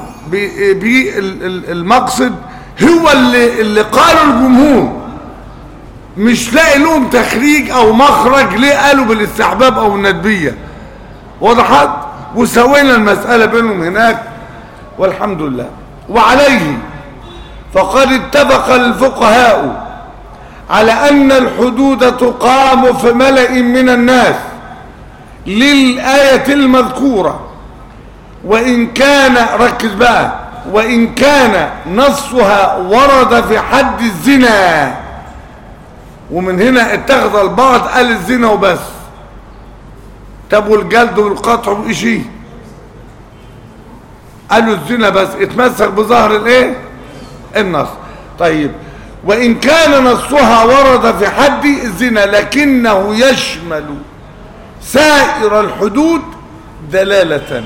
بالمقصد هو اللي, اللي قاله الجمهور مش لاقي لهم تخريج او مخرج ليه قالوا بالاستحباب او الندبية وضحت وسوينا المسألة بينهم هناك والحمد لله وعليه فقد اتفق الفقهاء على ان الحدود تقام في ملأ من الناس للآية المذكورة وإن كان ركز بقى وإن كان نصها ورد في حد الزنا ومن هنا اتخذ البعض قال الزنا وبس طب والجلد والقطع وإشي قالوا الزنا بس اتمسك بظهر الايه النص طيب وان كان نصها ورد في حد الزنا لكنه يشمل سائر الحدود دلالة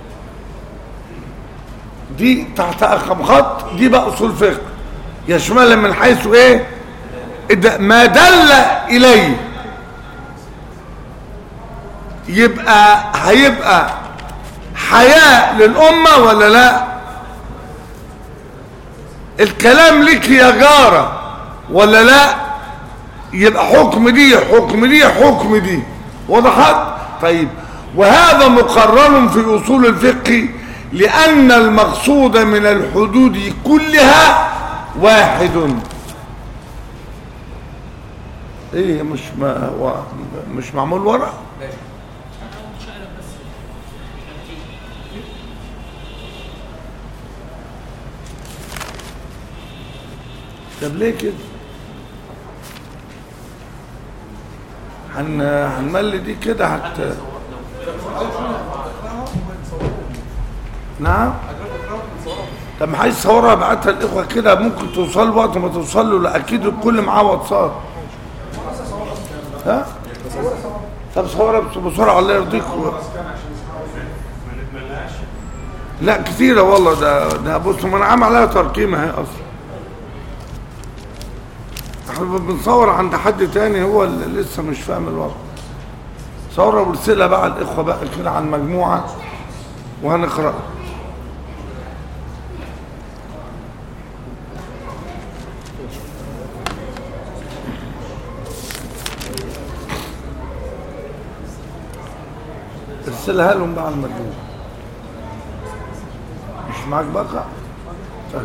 دي تحت أخم خط دي بقى أصول فقه يشمل من حيث إيه الد- ما دل إليه يبقى هيبقى حياء للأمة ولا لا الكلام لك يا جارة ولا لا يبقى حكم دي حكم دي حكم دي وضحت طيب وهذا مقرر في أصول الفقه لأن المقصود من الحدود كلها واحد ايه مش ما هو مش معمول ورق طب ليه كده هن هنملي دي كده هت نعم طب ما عايز صورها ابعتها الاخوه كده ممكن توصل وقت ما توصل له لا اكيد الكل معاه واتساب ها طب صورها بس- بسرعه الله يرضيك لا كتيرة والله ده ده بص ما انا عامل عليها ترقيمة اهي اصلا احنا بنصور عند حد تاني هو اللي لسه مش فاهم الوضع صورها وارسلها بقى الاخوة بقى كده عن مجموعة وهنقرأ ارسلها لهم بقى على المجموعة مش معاك بقى طيب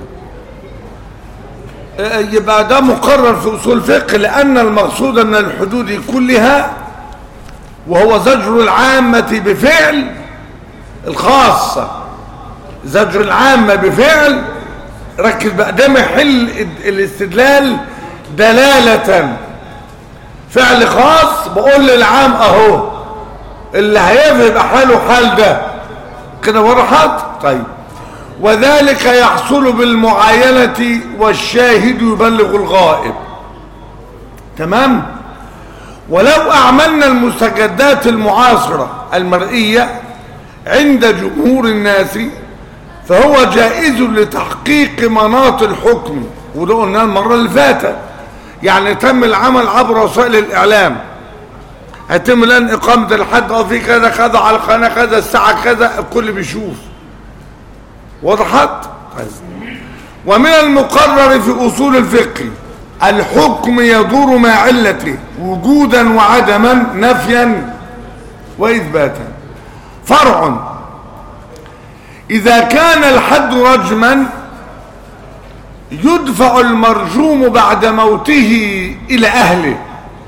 آه، يبقى ده مقرر في اصول الفقه لان المقصود من الحدود كلها وهو زجر العامة بفعل الخاصة زجر العامة بفعل ركز بقى ده محل ال- الاستدلال دلالة فعل خاص بقول للعام اهو اللي هيفهم يبقى حاله حال ده كده وضحت طيب وذلك يحصل بالمعاينة والشاهد يبلغ الغائب تمام ولو أعملنا المستجدات المعاصرة المرئية عند جمهور الناس فهو جائز لتحقيق مناط الحكم وده قلناه المرة اللي فاتت يعني تم العمل عبر وسائل الإعلام هيتم الآن إقامة الحد أو في كذا كذا على القناة كذا الساعة كذا الكل بيشوف وضحت طيب. ومن المقرر في أصول الفقه الحكم يدور مع علته وجودا وعدما نفيا وإثباتا فرع إذا كان الحد رجما يدفع المرجوم بعد موته إلى أهله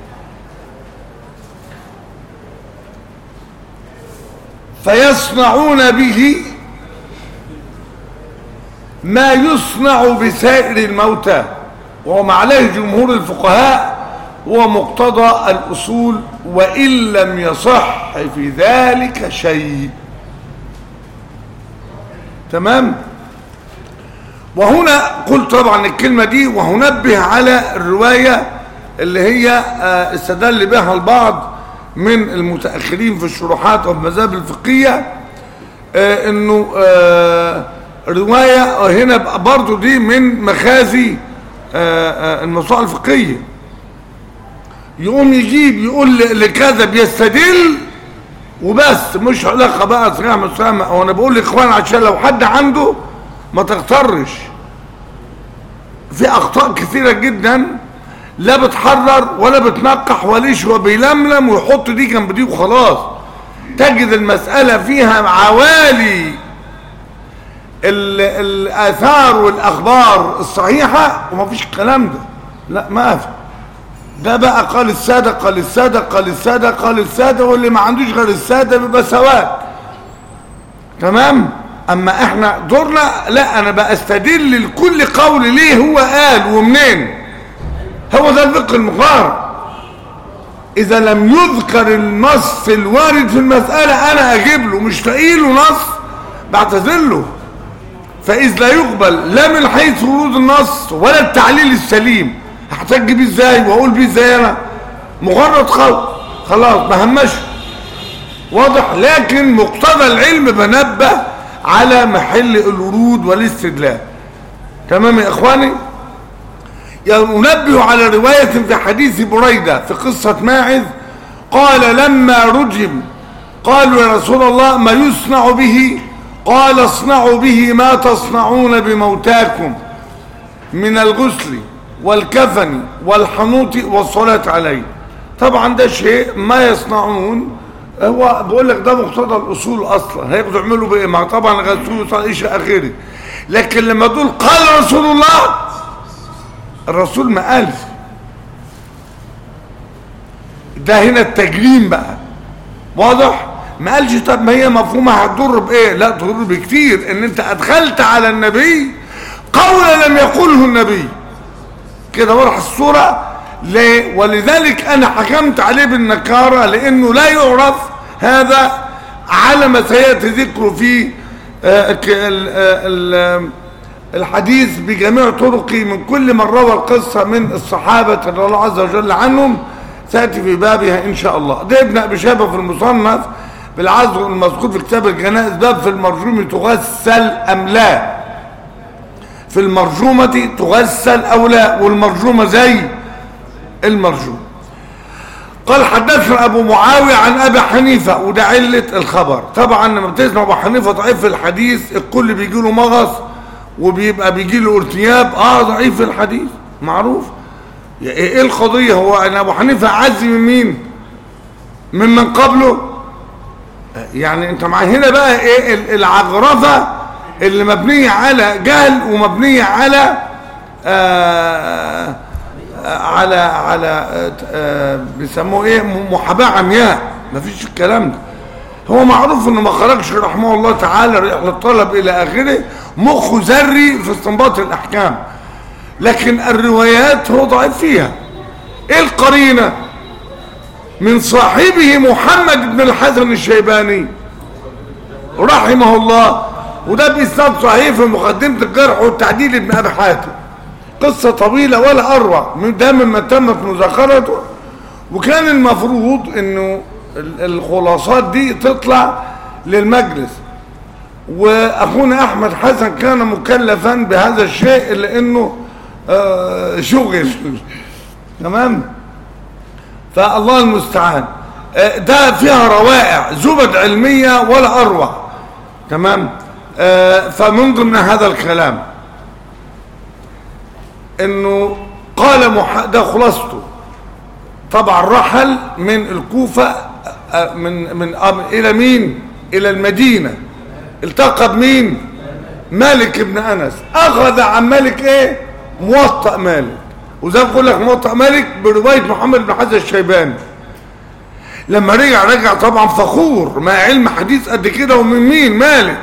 فيصنعون به ما يصنع بسائر الموتى وما عليه جمهور الفقهاء هو مقتضى الأصول وإن لم يصح في ذلك شيء تمام وهنا قلت طبعا الكلمة دي وهنبه على الرواية اللي هي آه، استدل بها البعض من المتأخرين في الشروحات والمذاهب الفقهية آه، انه آه، رواية هنا بقى برضو دي من مخازي آه، آه، الموسوعة الفقهية يقوم يجيب يقول ل- لكذا بيستدل وبس مش علاقة بقى صحيح مش سامع هو انا بقول لاخوان عشان لو حد عنده ما تغترش في اخطاء كثيرة جدا لا بتحرر ولا بتنقح ولا شيء وبيلملم ويحط دي جنب دي وخلاص تجد المسألة فيها عوالي ال- الآثار والأخبار الصحيحة وما فيش الكلام ده لا ما في ده بقى قال السادة قال السادة قال السادة قال السادة واللي ما عندوش غير السادة بيبقى سواد تمام اما احنا دورنا لا انا بستدل لكل قول ليه هو قال ومنين هو ده الفقه المقارن اذا لم يذكر النص الوارد في المسألة انا اجيب له مش لاقي له نص بعتذر له فإذ لا يقبل لا من حيث ورود النص ولا التعليل السليم هحتج بيه ازاي واقول بيه ازاي انا مجرد قول خلاص ما همش واضح لكن مقتضى العلم بنبه على محل الورود والاستدلال تمام يا اخواني ينبه على رواية في حديث بريدة في قصة ماعز قال لما رجم قالوا يا رسول الله ما يصنع به قال اصنعوا به ما تصنعون بموتاكم من الغسل والكفن والحنوط والصلاة عليه طبعا ده شيء ما يصنعون هو بقول لك ده مقتضى الاصول اصلا هياخدوا يعملوا بايه ما طبعا غسول ايش اخره لكن لما تقول قال رسول الله الرسول ما قالش ده هنا التجريم بقى واضح ما قالش طب ما هي مفهومه هتضر بايه لا تضر بكتير ان انت ادخلت على النبي قولا لم يقوله النبي كده واضح الصوره ليه ولذلك انا حكمت عليه بالنكاره لانه لا يعرف هذا على ما سياتي ذكره في آه، ك- ال- آه، ال- الحديث بجميع طرقه من كل من روى القصه من الصحابه رضي الله عز وجل عنهم ساتي في بابها ان شاء الله ده ابن ابي شيبه في المصنف بالعزو المذكور في كتاب الجنائز باب في المرجوم تغسل ام لا في المرجومه تغسل او لا والمرجومه زي المرجوم قال حدثنا ابو معاويه عن ابي حنيفه وده عله الخبر طبعا لما بتسمع ابو حنيفه ضعيف في الحديث الكل بيجي له مغص وبيبقى بيجي له ارتياب اه ضعيف في الحديث معروف يا ايه إيه القضيه هو ان ابو حنيفه عز من مين ممن قبله يعني انت مع هنا بقى ايه ال- العجرفه اللي مبنيه على جهل ومبنيه على آه على على آه، آه، بيسموه ايه م- محاباه عمياء مفيش الكلام ده هو معروف انه ما خرجش رحمه الله تعالى رحله الطلب الى اخره مخه ذري في استنباط الاحكام لكن الروايات هو ضعيف فيها ايه القرينه من صاحبه محمد بن الحسن الشيباني رحمه الله وده بإسناد صحيح في مقدمة الجرح والتعديل ابن أبي حاتم قصة طويلة ولا أروع من ده مما تمت مذاكرته وكان المفروض انه ال- الخلاصات دي تطلع للمجلس واخونا احمد حسن كان مكلفا بهذا الشيء لانه آه، شغل تمام فالله المستعان آه، ده فيها روائع زبد علمية ولا أروع تمام آه، فمن ضمن هذا الكلام انه قال مح... ده خلاصته طبعا رحل من الكوفة آه، من من أم- الى مين الى المدينة التقى بمين مالك ابن انس اخذ عن مالك ايه موطأ مالك وزي ما بقول لك موطأ مالك برواية محمد بن حسن الشيباني لما رجع رجع طبعا فخور مع علم حديث قد كده ومن مين مالك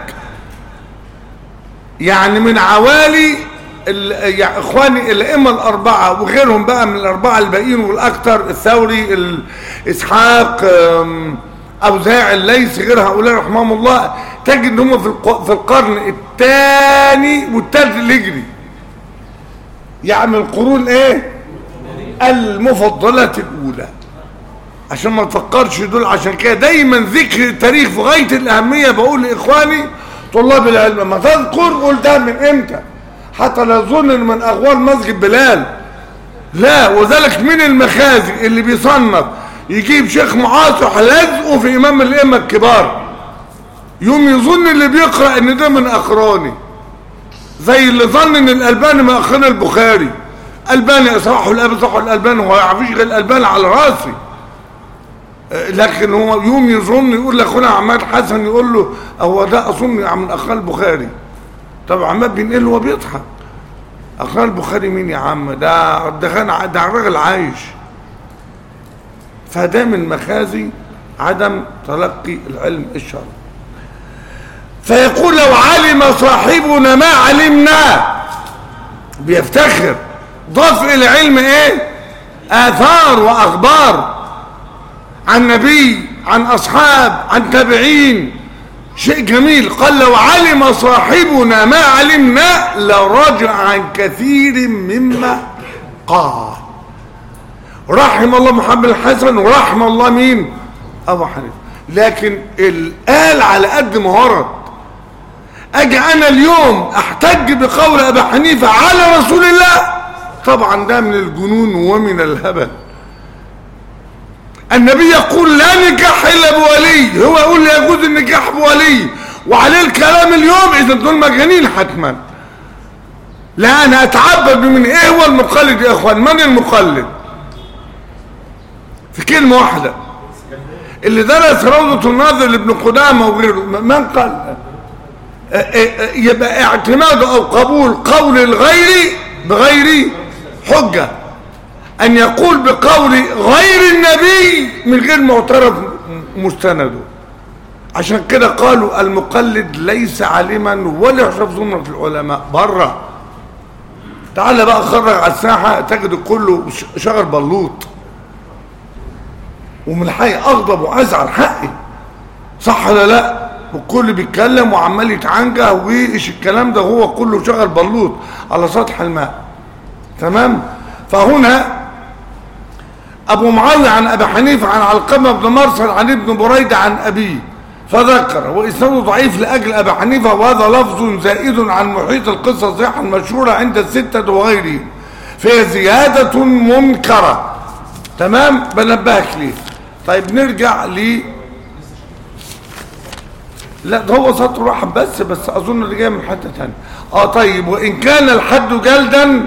يعني من عوالي ال- يا اخواني الائمه الاربعه وغيرهم بقى من الاربعه الباقيين والاكثر الثوري ال- اسحاق أم، اوزاعي الليث غير هؤلاء رحمهم الله تجد ان هم في الق- في القرن الثاني والثالث الهجري يعني القرون ايه المفضله الاولى عشان ما تفكرش دول عشان كده دايما ذكر التاريخ في غايه الاهميه بقول لاخواني طلاب العلم ما تذكر قول ده من امتى حتى لا يظن ان من اغوار مسجد بلال لا وذلك من المخازي اللي بيصنف يجيب شيخ معاصر لازقه في امام الائمه الكبار يوم يظن اللي بيقرا ان ده من اقراني زي اللي ظن ان الالباني من اقران البخاري الباني اصححه الاب صححه الالباني هو ما يعرفش غير الالباني على راسي لكن هو يوم يظن يقول لاخونا عماد حسن يقول له هو ده اظن من اخوان البخاري طبعا عماد بينقل هو بيضحك اخوان البخاري مين يا عم ده ده كان ده راجل عايش فده من مخازي عدم تلقي العلم الشرعي فيقول لو علم صاحبنا ما علمنا بيفتخر ضاف الى العلم ايه اثار واخبار عن نبي عن اصحاب عن تابعين شيء جميل قال لو علم صاحبنا ما علمنا لرجع عن كثير مما قال رحم الله محمد الحسن ورحم الله مين ابو حنيفه لكن القال على قد ما ورد اجي انا اليوم احتج بقول ابي حنيفه على رسول الله طبعا ده من الجنون ومن الهبل النبي يقول لا نكاح الا بولي هو يقول يجوز النكاح بولي وعليه الكلام اليوم اذا دول مجانين حتما لا انا اتعبد من ايه هو المقلد يا اخوان من المقلد في كلمه واحده اللي درس روضه الناظر لابن قدامه وغيره من قال يبقى اعتماد او قبول قول الغير بغير حجه ان يقول بقول غير النبي من غير معترف مستنده عشان كده قالوا المقلد ليس عالما ولا يحسب زمرة العلماء بره تعال بقى خرج على الساحة تجد كله شغل بلوط ومن الحقيقة اغضب وازعل حقي صح ولا لا والكل بيتكلم وعمال يتعنجه وايش الكلام ده هو كله شغل بلوط على سطح الماء تمام فهنا ابو معاويه عن ابي حنيفه عن علقمه بن مرسل عن ابن بريده عن ابيه فذكر واسناده ضعيف لاجل ابي حنيفه وهذا لفظ زائد عن محيط القصه الصحيحه المشهوره عند السته وغيره فهي زياده منكره تمام بنبهك ليه طيب نرجع ل لا ده هو سطر واحد بس بس اظن اللي جاي من حته ثانيه اه طيب وان كان الحد جلدا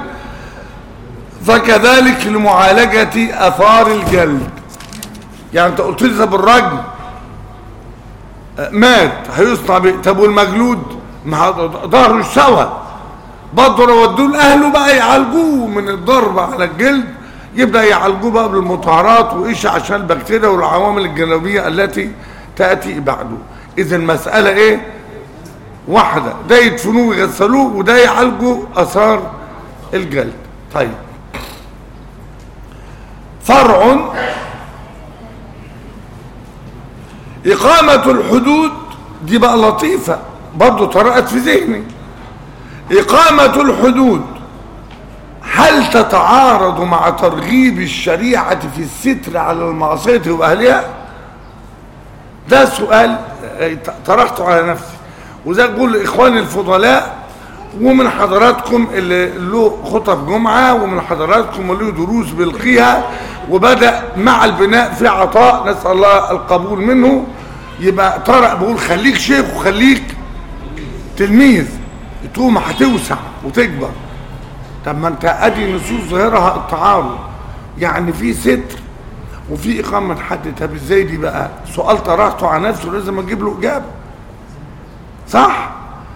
فكذلك لمعالجة أثار الجلد يعني أنت قلت لي طب الرجل مات هيصنع بيه طب والمجلود ما ظهره سوا برضه لو ودوه لاهله بقى يعالجوه من الضرب على الجلد يبدا يعالجوه بقى بالمطهرات وايش عشان البكتيريا والعوامل الجانبيه التي تاتي بعده اذا المساله ايه واحده ده يدفنوه ويغسلوه وده يعالجوا اثار الجلد طيب فرع إقامة الحدود دي بقى لطيفة برضو طرأت في ذهني إقامة الحدود هل تتعارض مع ترغيب الشريعة في الستر على المعصية وأهلها ده سؤال طرحته على نفسي وده أقول لإخواني الفضلاء ومن حضراتكم اللي له خطب جمعة ومن حضراتكم اللي له دروس بيلقيها وبدأ مع البناء في عطاء نسأل الله القبول منه يبقى طارق بقول خليك شيخ وخليك تلميذ تقوم هتوسع وتكبر طب ما انت ادي نصوص ظاهرها التعارض يعني في ستر وفي اقامه حد طب ازاي دي بقى سؤال طرحته على نفسه لازم اجيب له اجابه صح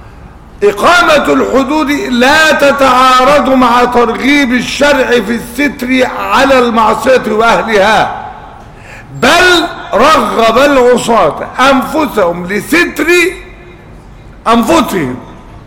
إقامة الحدود لا تتعارض مع ترغيب الشرع في الستر على المعصية وأهلها بل رغب العصاة أنفسهم لستر أنفسهم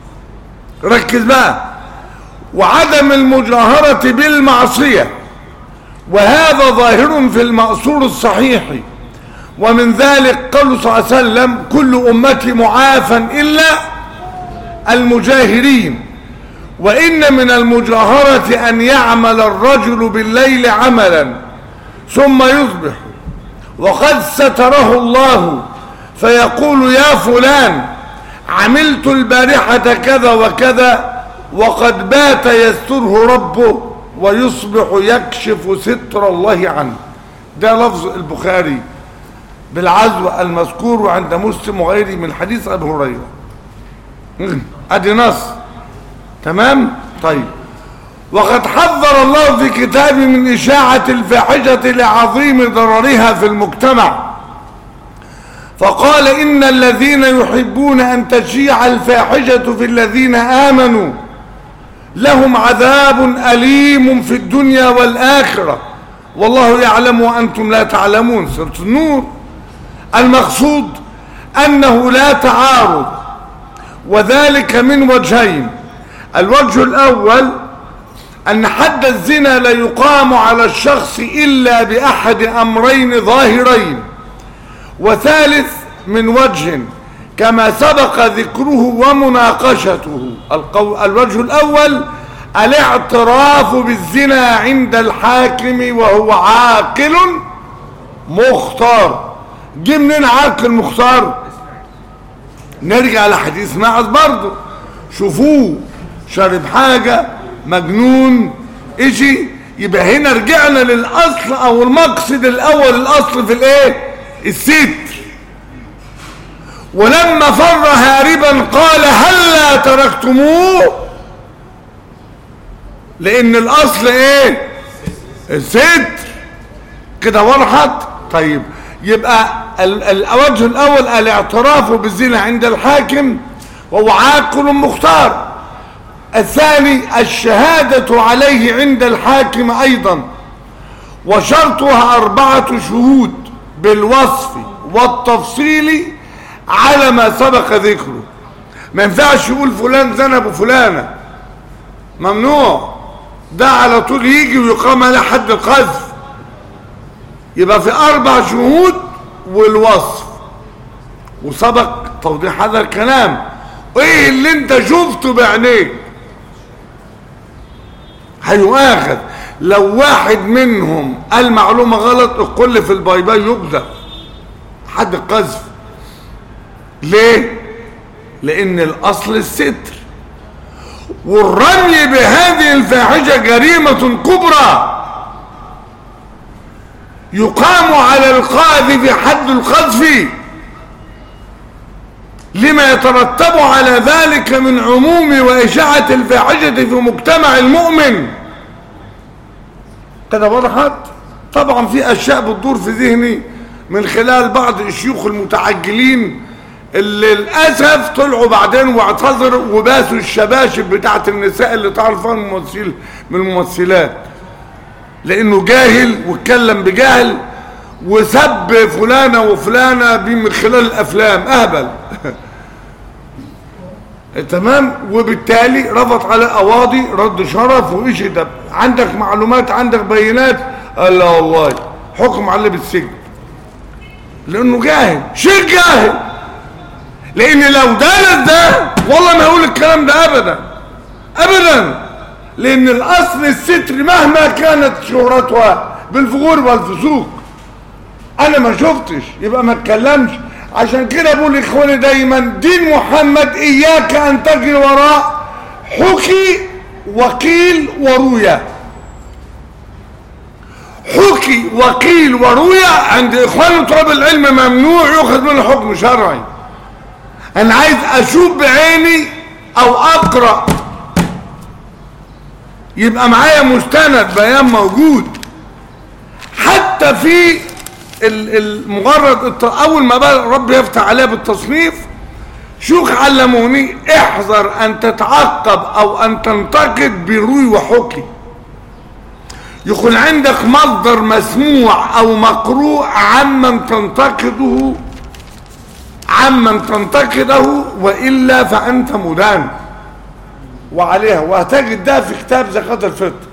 ركز بقى وعدم المجاهرة بالمعصية وهذا ظاهر في المأصور الصحيح ومن ذلك قال صلى الله عليه وسلم كل أمتي معافا إلا المجاهرين وإن من المجاهرة أن يعمل الرجل بالليل عملا ثم يصبح وقد ستره الله فيقول يا فلان عملت البارحة كذا وكذا وقد بات يستره ربه ويصبح يكشف ستر الله عنه ده لفظ البخاري بالعزو المذكور عند مسلم وغيره من حديث أبي هريرة ادي نص تمام طيب وقد حذر الله في كتابه من إشاعة الفاحشة لعظيم ضررها في المجتمع فقال إن الذين يحبون أن تشيع الفاحشة في الذين آمنوا لهم عذاب أليم في الدنيا والآخرة والله يعلم وأنتم لا تعلمون سورة النور المقصود أنه لا تعارض وذلك من وجهين الوجه الأول أن حد الزنا لا يقام على الشخص إلا بأحد أمرين ظاهرين وثالث من وجه كما سبق ذكره ومناقشته القو... الوجه الأول الاعتراف بالزنا عند الحاكم وهو عاقل مختار جه منين عاقل مختار نرجع لحديث معز برضه شوفوه شرب حاجة مجنون اجي يبقى هنا رجعنا للاصل او المقصد الاول الاصل في الايه الستر ولما فر هاربا قال هلا تركتموه لان الاصل ايه الستر كده وضحت طيب يبقى الوجه الاول الاعتراف بالزنا عند الحاكم وهو عاقل مختار الثاني الشهادة عليه عند الحاكم ايضا وشرطها اربعة شهود بالوصف والتفصيل على ما سبق ذكره ما ينفعش يقول فلان زنى بفلانة ممنوع ده على طول يجي ويقام على حد القذف يبقى في اربع شهود والوصف وسبق توضيح هذا الكلام ايه اللي انت شفته بعينيك هيؤاخذ لو واحد منهم قال معلومة غلط الكل في البايباي يقذف حد القذف ليه لان الاصل الستر والرمي بهذه الفاحشة جريمة كبرى يقام على القاذف حد القذف لما يترتب على ذلك من عموم وإشاعة الفاحشة في مجتمع المؤمن كده وضحت طبعا في أشياء بتدور في ذهني من خلال بعض الشيوخ المتعجلين اللي للأسف طلعوا بعدين واعتذروا وباسوا الشباشب بتاعت النساء اللي تعرفها ممثل من الممثلات لأنه جاهل واتكلم بجهل وسب فلانة وفلانة من خلال الأفلام أهبل تمام وبالتالي رفض على قواضي رد شرف وإيش ده عندك معلومات عندك بينات قال لا والله حكم عليه بالسجن لأنه جاهل شيء جاهل لان لو دلت ده والله ما يقول الكلام ده ابدا ابدا لان الاصل الستر مهما كانت شهرتها بالفجور والفسوق انا ما شفتش يبقى ما اتكلمش عشان كده بقول لاخواني دايما دين محمد اياك ان تجري وراء حكي وقيل ورويه حكي وقيل ورويه عند اخوان طلاب العلم ممنوع يؤخذ منه حكم شرعي انا عايز اشوف بعيني او اقرأ يبقى معايا مستند بيان موجود حتى في المجرد اول ما بقى رب يفتح عليها بالتصنيف شيوخ علموني احذر ان تتعقب او ان تنتقد بروي وحكي يكون عندك مصدر مسموع او مقروء عمن تنتقده عمن تنتقده وإلا فأنت مدان وعليها وهتجد ده في كتاب زكاة الفطر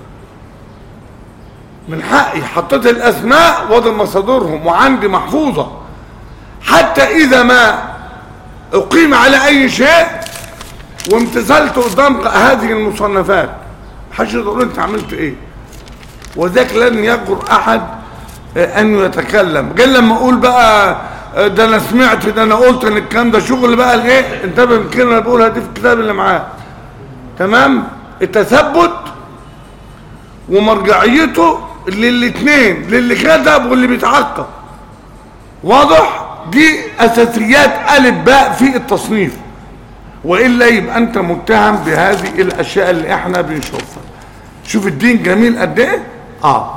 من حقي حطيت الأسماء وضع مصادرهم وعندي محفوظة حتى إذا ما أقيم على أي شيء وامتثلت قدام هذه المصنفات حاجة تقول أنت عملت إيه وذاك لن يجر أحد أن يتكلم قال لما أقول بقى ده انا سمعت ده انا قلت ان الكلام ده شغل بقى الايه انتبه من الكلمه اللي بقولها دي في الكتاب اللي معاه تمام التثبت ومرجعيته للاثنين للي كتب واللي بيتعقب واضح دي اساسيات الف باء في التصنيف والا يبقى انت متهم بهذه الاشياء اللي احنا بنشوفها شوف الدين جميل قد ايه اه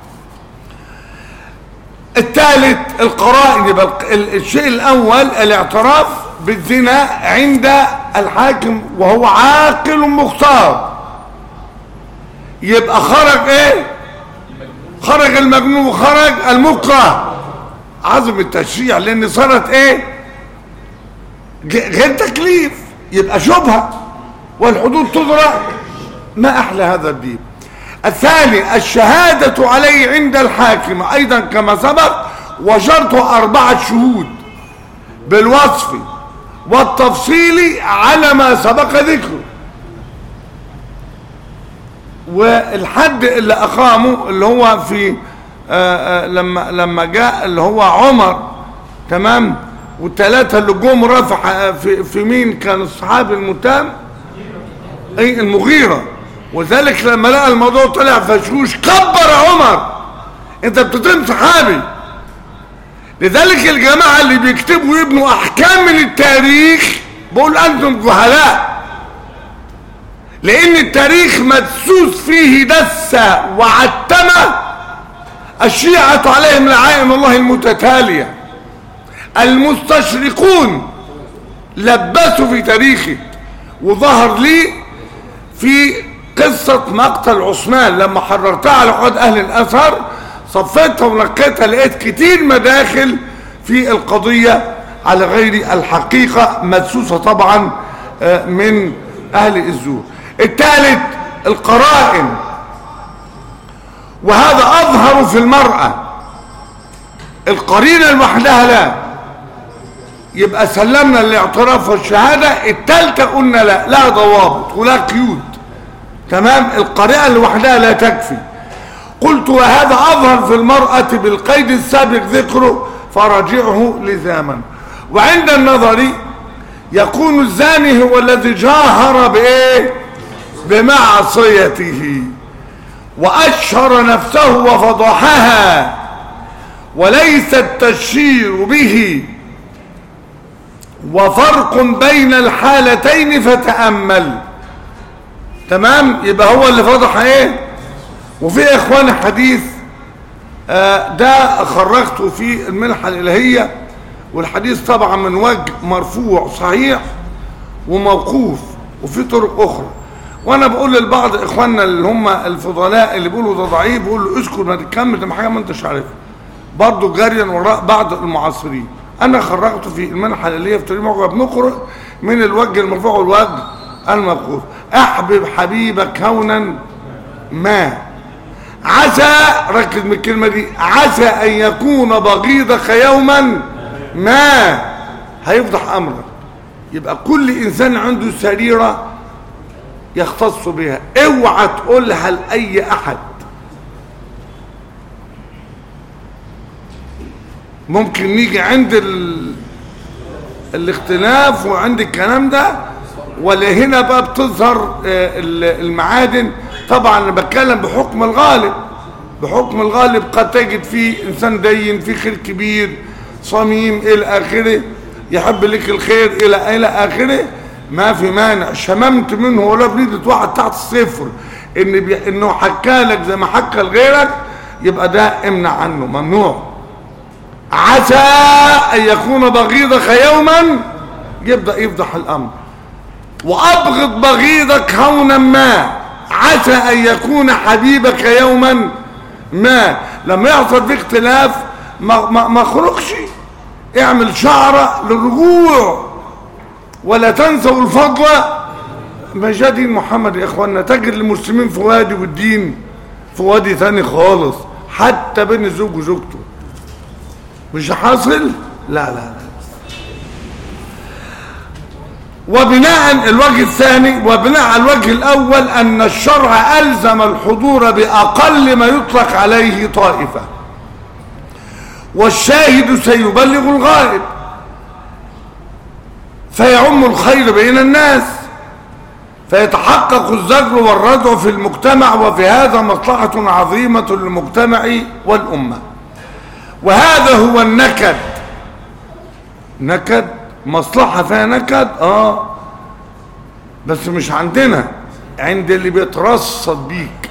الثالث القرائن يبقى الشيء الاول الاعتراف بالزنا عند الحاكم وهو عاقل مختار يبقى خرج ايه خرج المجنون وخرج المكره عظم التشريع لان صارت ايه غير تكليف يبقى شبهه والحدود تدرك ما احلى هذا الدين الثاني الشهادة عليه عند الحاكم أيضا كما سبق وشرط أربعة شهود بالوصف والتفصيل على ما سبق ذكره والحد اللي أقامه اللي هو في آآ آآ لما لما جاء اللي هو عمر تمام والثلاثة اللي جم رفع في, في مين كان الصحابي المتهم اي المغيرة وذلك لما لقى الموضوع طلع فشوش كبر عمر انت بتتم صحابي لذلك الجماعة اللي بيكتبوا يبنوا احكام من التاريخ بقول انتم جهلاء لان التاريخ مدسوس فيه دسة وعتمة الشيعة عليهم لعائن الله المتتالية المستشرقون لبسوا في تاريخه وظهر لي في قصة مقتل عثمان لما حررتها على عقد أهل الأثر صفيتها ونقيتها لقيت كتير مداخل في القضية على غير الحقيقة مدسوسة طبعا من أهل الزور الثالث القرائن وهذا أظهر في المرأة القرينة لوحدها لا يبقى سلمنا الاعتراف والشهادة التالتة قلنا لا لا ضوابط ولا قيود تمام القرينة لوحدها لا تكفي قلت وهذا أظهر في المرأة بالقيد السابق ذكره فراجعه لزاما وعند النظر يكون الزاني هو الذي جاهر بإيه بمعصيته وأشهر نفسه وفضحها وليس التشهير به وفرق بين الحالتين فتأمل تمام يبقى هو اللي فضح ايه وفي اخواني حديث آه ده خرجته في المنحة الالهية والحديث طبعا من وجه مرفوع صحيح وموقوف وفي طرق اخرى وانا بقول للبعض اخواننا اللي هم الفضلاء اللي بيقولوا ده ضعيف بقول له اسكت ما تكمل ده حاجه ما انتش عارفها برضه جاريا وراء بعض المعاصرين انا خرجت في المنحه اللي هي في طريق موقع بنقرا من الوجه المرفوع والوجه الموقوف احبب حبيبك هونا ما عسى ركز من الكلمه دي عسى ان يكون بغيضك يوما ما هيفضح امرك يبقى كل انسان عنده سريره يختص بها اوعى تقولها لاي احد ممكن نيجي عند ال... الاختلاف وعند الكلام ده ولا هنا بقى بتظهر المعادن طبعا انا بتكلم بحكم الغالب بحكم الغالب قد تجد فيه انسان دين فيه خير كبير صميم الى اخره يحب لك الخير الى الى اخره ما في مانع شممت منه ولا بريدة واحد تحت الصفر ان بي... انه حكالك زي ما حكى لغيرك يبقى ده امنع عنه ممنوع عسى ان يكون بغيضك يوما يبدا يفضح الامر وابغض بغيضك هونا ما عسى ان يكون حبيبك يوما ما لما يحصل في اختلاف ما, ما, ما خرجش اعمل شعره للرجوع ولا تنسوا الفضل مجادين محمد يا اخوانا تجد المسلمين في وادي والدين في وادي ثاني خالص حتى بين الزوج وزوجته مش حاصل لا لا لا وبناء الوجه الثاني وبناء على الوجه الاول ان الشرع الزم الحضور باقل ما يطلق عليه طائفه والشاهد سيبلغ الغائب فيعم الخير بين الناس فيتحقق الزجر والردع في المجتمع وفي هذا مصلحة عظيمة للمجتمع والأمة وهذا هو النكد نكد مصلحة فيها نكد اه بس مش عندنا عند اللي بيترصد بيك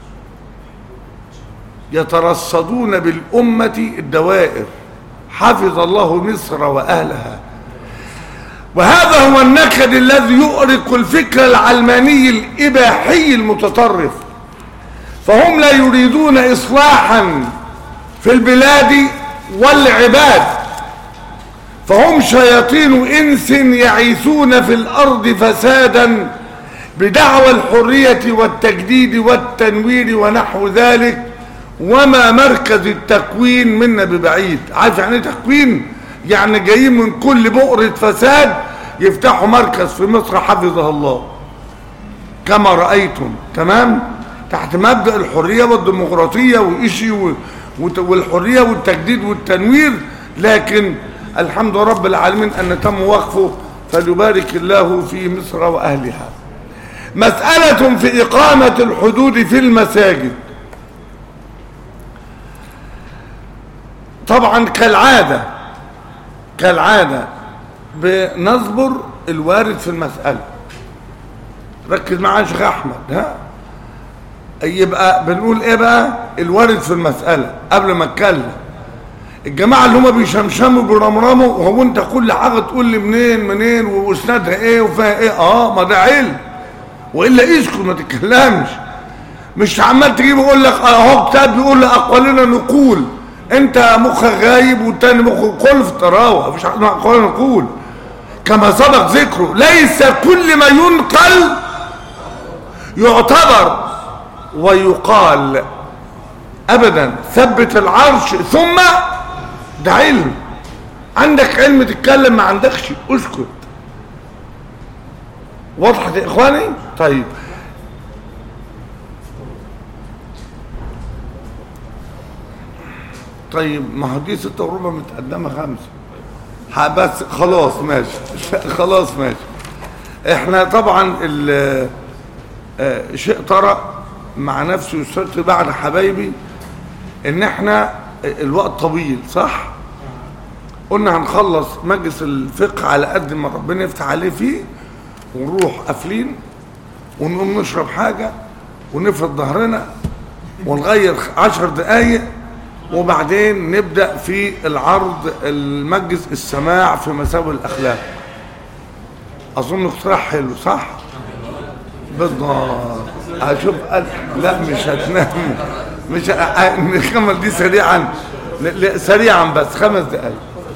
يترصدون بالأمة الدوائر حفظ الله مصر وأهلها وهذا هو النكد الذي يؤرق الفكر العلماني الإباحي المتطرف فهم لا يريدون إصلاحا في البلاد والعباد فهم شياطين إنس يعيثون في الأرض فسادا بدعوى الحرية والتجديد والتنوير ونحو ذلك وما مركز التكوين منا ببعيد عارف يعني ايه تكوين يعني جايين من كل بؤرة فساد يفتحوا مركز في مصر حفظه الله كما رأيتم تمام تحت مبدأ الحرية والديمقراطية وإشي و- وت- والحرية والتجديد والتنوير لكن الحمد لله رب العالمين أن تم وقفه فليبارك الله في مصر وأهلها مسألة في إقامة الحدود في المساجد طبعا كالعادة كالعادة بنصبر الوارد في المسألة ركز معايا يا شيخ أحمد ها يبقى بنقول ايه بقى الوارد في المسألة قبل ما اتكلم الجماعة اللي هم بيشمشموا بيرمرموا وهو انت كل حاجة تقول لي منين منين واسنادها ايه وفيها ايه اه ما ده علم والا اسكت ما تتكلمش مش عمال تجيب يقول لك اهو كتاب بيقول لاقوالنا نقول انت مخك غايب والتاني مخه قول في التراوه مفيش حاجه اسمها اقوالنا نقول كما سبق ذكره ليس كل ما ينقل يعتبر ويقال ابدا ثبت العرش ثم ده علم عندك علم تتكلم ما عندكش اسكت وضحت يا اخواني طيب طيب ما هو دي ستة وربع متقدمة خمسة ها بس خلاص ماشي خلاص ماشي احنا طبعا ال- آه، شيء طرأ مع نفسي وصرت بعد حبايبي ان احنا الوقت طويل صح قلنا هنخلص مجلس الفقه على قد ما ربنا يفتح عليه فيه ونروح قافلين ونقوم نشرب حاجة ونفرد ظهرنا ونغير عشر دقايق وبعدين نبدأ في العرض المجلس السماع في مساوئ الأخلاق أظن اقتراح حلو صح؟ بالضبط أشوف أل- لا مش هتنام مش ه- نكمل دي سريعا ل- ل- سريعا بس خمس دقايق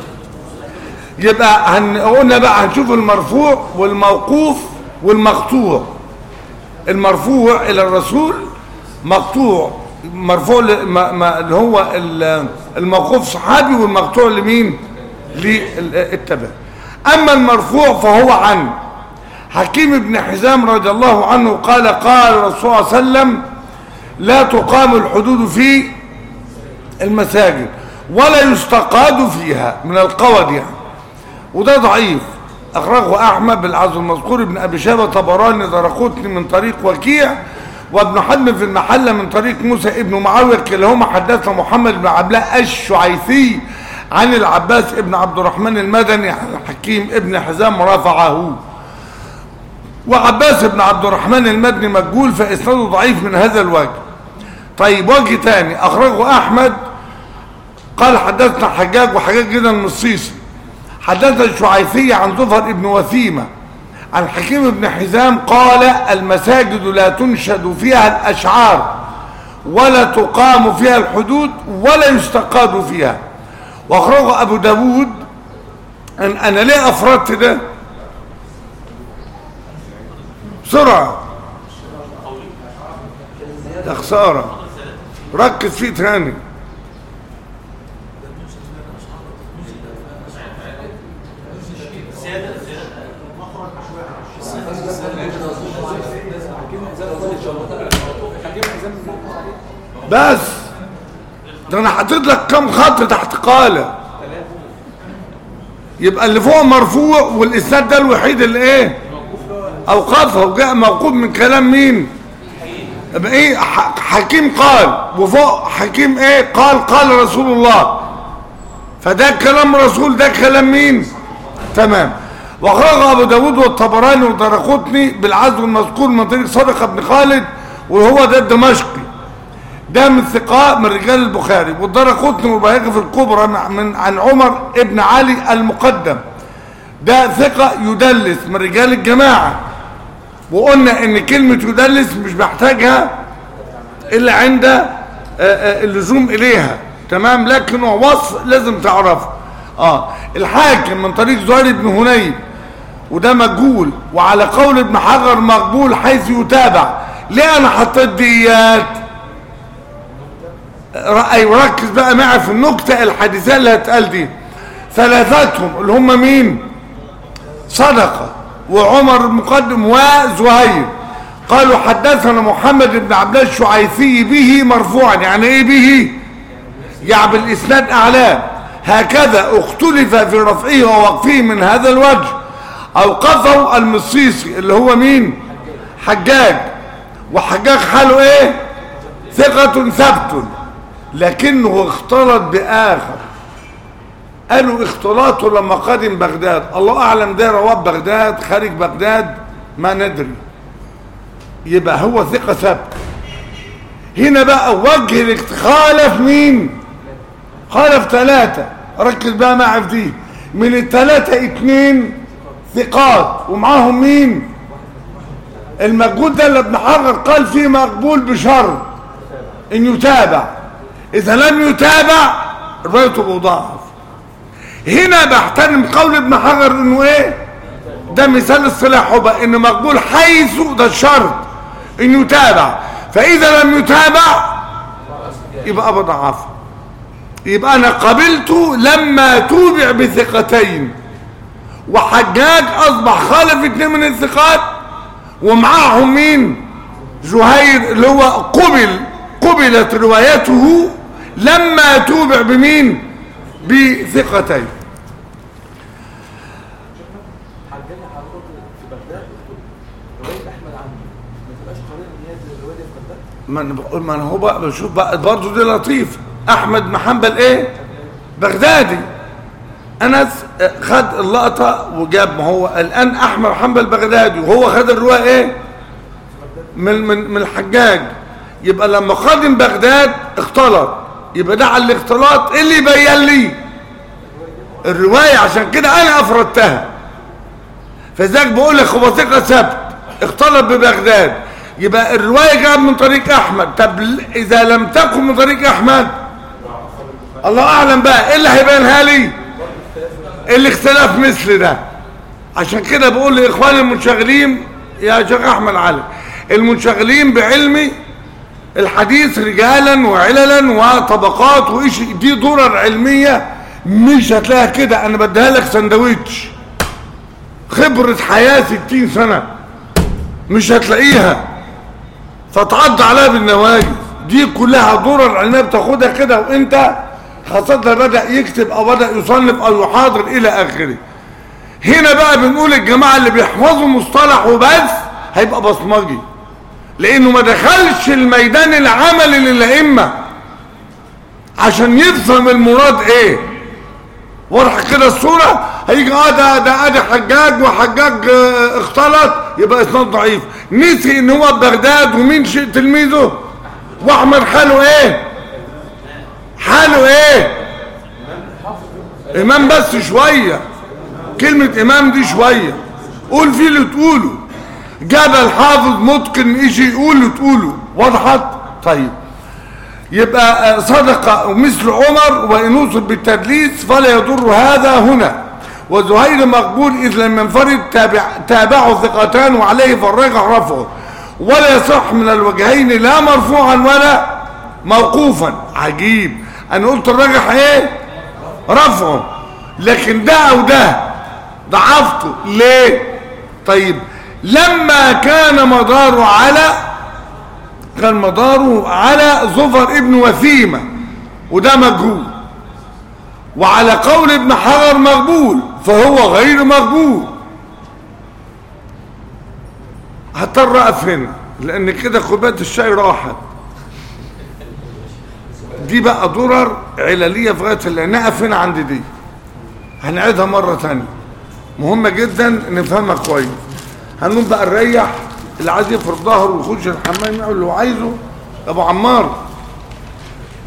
يبقى هن... قلنا بقى هنشوف المرفوع والموقوف والمقطوع المرفوع الى الرسول مقطوع مرفوع ل... ما... ما... اللي هو ال- الموقوف صحابي والمقطوع لمين للتبع اما المرفوع فهو عن حكيم بن حزام رضي الله عنه قال قال الرسول صلى الله عليه وسلم لا تقام الحدود في المساجد ولا يستقاد فيها من القود يعني وده ضعيف أخرجه أحمد بالعزو المذكور ابن أبي شيبة طبراني درقوتني من طريق وكيع وابن حزم في المحلة من طريق موسى ابن معاوية كلاهما حدثنا محمد بن عبد الله الشعيثي عن العباس ابن عبد الرحمن المدني عن الحكيم ابن حزام رفعه وعباس بن عبد الرحمن المدني مجهول فإسناده ضعيف من هذا الوجه طيب وجه تاني أخرجه أحمد قال حدثنا حجاج وحجاج جدا المصيصي حدثنا الشعيثي عن زفر ابن وثيمة عن حكيم بن حزام قال المساجد لا تنشد فيها الأشعار ولا تقام فيها الحدود ولا يستقاد فيها واخرجه أبو داود أن أنا ليه أفردت ده بسرعة ده خسارة ركز فيه تاني بس ده انا حطيت لك كم خط تحت قاله يبقى اللي فوق مرفوع والاسناد ده الوحيد اللي ايه اوقفه وجاء موقوف من كلام مين يبقى ايه ح- حكيم قال وفوق حكيم ايه قال قال رسول الله فده كلام رسول ده كلام مين تمام واخرج ابو داود والطبراني والدرقطني بالعزو المذكور من طريق صدقه بن خالد وهو ده الدمشقي ده من ثقاء من رجال البخاري والدرقطني والبهيقي في الكبرى من من- عن عمر ابن علي المقدم ده ثقة يدلس من رجال الجماعة وقلنا ان كلمة يدلس مش محتاجها الا عند آه، آه، اللزوم اليها تمام لكن هو وصف لازم تعرفه اه الحاكم من طريق زهير بن هنيب وده مجهول وعلى قول ابن حجر مقبول حيث يتابع ليه انا حطيت ديات رأي وركز بقى معي في النكتة الحديثة اللي هتقال دي ثلاثتهم اللي هم مين صدقة وعمر المقدم وزهير قالوا حدثنا محمد بن عبد الله الشعيثي به مرفوعا يعني ايه به يعني بالاسناد اعلاه هكذا اختلف في رفعه ووقفه من هذا الوجه اوقفه المصيصي اللي هو مين حجاج وحجاج حاله ايه ثقة ثبت لكنه اختلط بآخر قالوا اختلاطه لما قدم بغداد الله اعلم ده رواه بغداد خارج بغداد ما ندري يبقى هو ثقة ثبت هنا بقى وجه الاخت- خالف مين خالف ثلاثة ركز بقى معي في دي من الثلاثة اتنين ثقات ومعاهم مين المجهود ده اللي ابن حجر قال فيه مقبول بشرط ان يتابع اذا لم يتابع روايته مضاعف هنا بحترم قول ابن حجر انه ايه ده مثال الصلاح بقى ان مقبول حيث ده الشرط ان يتابع فاذا لم يتابع يبقى ابو ضعف يبقى انا قبلته لما توبع بثقتين وحجاج اصبح خالف اتنين من الثقات ومعاهم مين زهير اللي هو قبل قبلت روايته لما توبع بمين بثقتين حجاج حضرتك في بغداد روايه احمد عنه ما تبقاش قرينه ان هي زي الروايه دي في بغداد ما انا بقول ما انا هو بقى بشوف بقى برضه دي لطيف احمد بن حنبل ايه بغدادي انس خد اللقطه وجاب ما هو الان احمد بن حنبل بغدادي وهو خد الروايه ايه من من من الحجاج يبقى لما قادم بغداد اختلط يبقى ده على الاختلاط إيه اللي يبين لي الروايه عشان كده انا افردتها فذاك بقول لك هو ثقه ثبت اختلط ببغداد يبقى الروايه جاءت من طريق احمد طب ل- اذا لم تكن من طريق احمد الله اعلم بقى ايه اللي هيبينها لي الاختلاف مثل ده عشان كده بقول لاخواني المنشغلين يا شيخ احمد علي المنشغلين بعلم الحديث رجالا وعللا وطبقات وايش دي درر علميه مش هتلاقيها كده انا بديها لك سندوتش خبرة حياة ستين سنة مش هتلاقيها فتعض عليها بالنواجذ دي كلها درر علمية بتاخدها كده وانت خاصة بدأ يكتب او بدأ يصنف او يحاضر الى اخره هنا بقى بنقول الجماعة اللي بيحفظوا مصطلح وبس هيبقى بصمجي لانه ما دخلش الميدان العملي للائمة عشان يفهم المراد ايه واضحه كده الصوره هيجي اه ده ده ادي حجاج وحجاج آه، اختلط يبقى اسناد ضعيف نسي ان هو بغداد ومين شيء تلميذه واحمد حاله ايه حاله ايه امام بس شويه كلمه امام دي شويه قول فيه اللي تقوله جبل حافظ متقن ايشي يقول اللي تقوله وضحت طيب يبقى صدق مثل عمر وإن وصف بالتدليس فلا يضر هذا هنا وزهير مقبول إذ لم ينفرد تابع تابعه ثقتان وعليه فالراجح رفعه ولا يصح من الوجهين لا مرفوعا ولا موقوفا عجيب أنا قلت الراجح إيه رفعه لكن ده أو ده ضعفته ليه طيب لما كان مداره على كان مداره على ظفر ابن وثيمة وده مجهول وعلى قول ابن حجر مقبول فهو غير مقبول هضطر اقف هنا لان كده كوبايه الشاي راحت دي بقى ضرر علليه في غايه اللي نقف هنا عند دي هنعيدها مره ثانيه مهمه جدا نفهمها كويس هنقوم بقى نريح اللي عايز يفرد ظهره ويخش الحمام يعمل اللي هو عايزه ابو عمار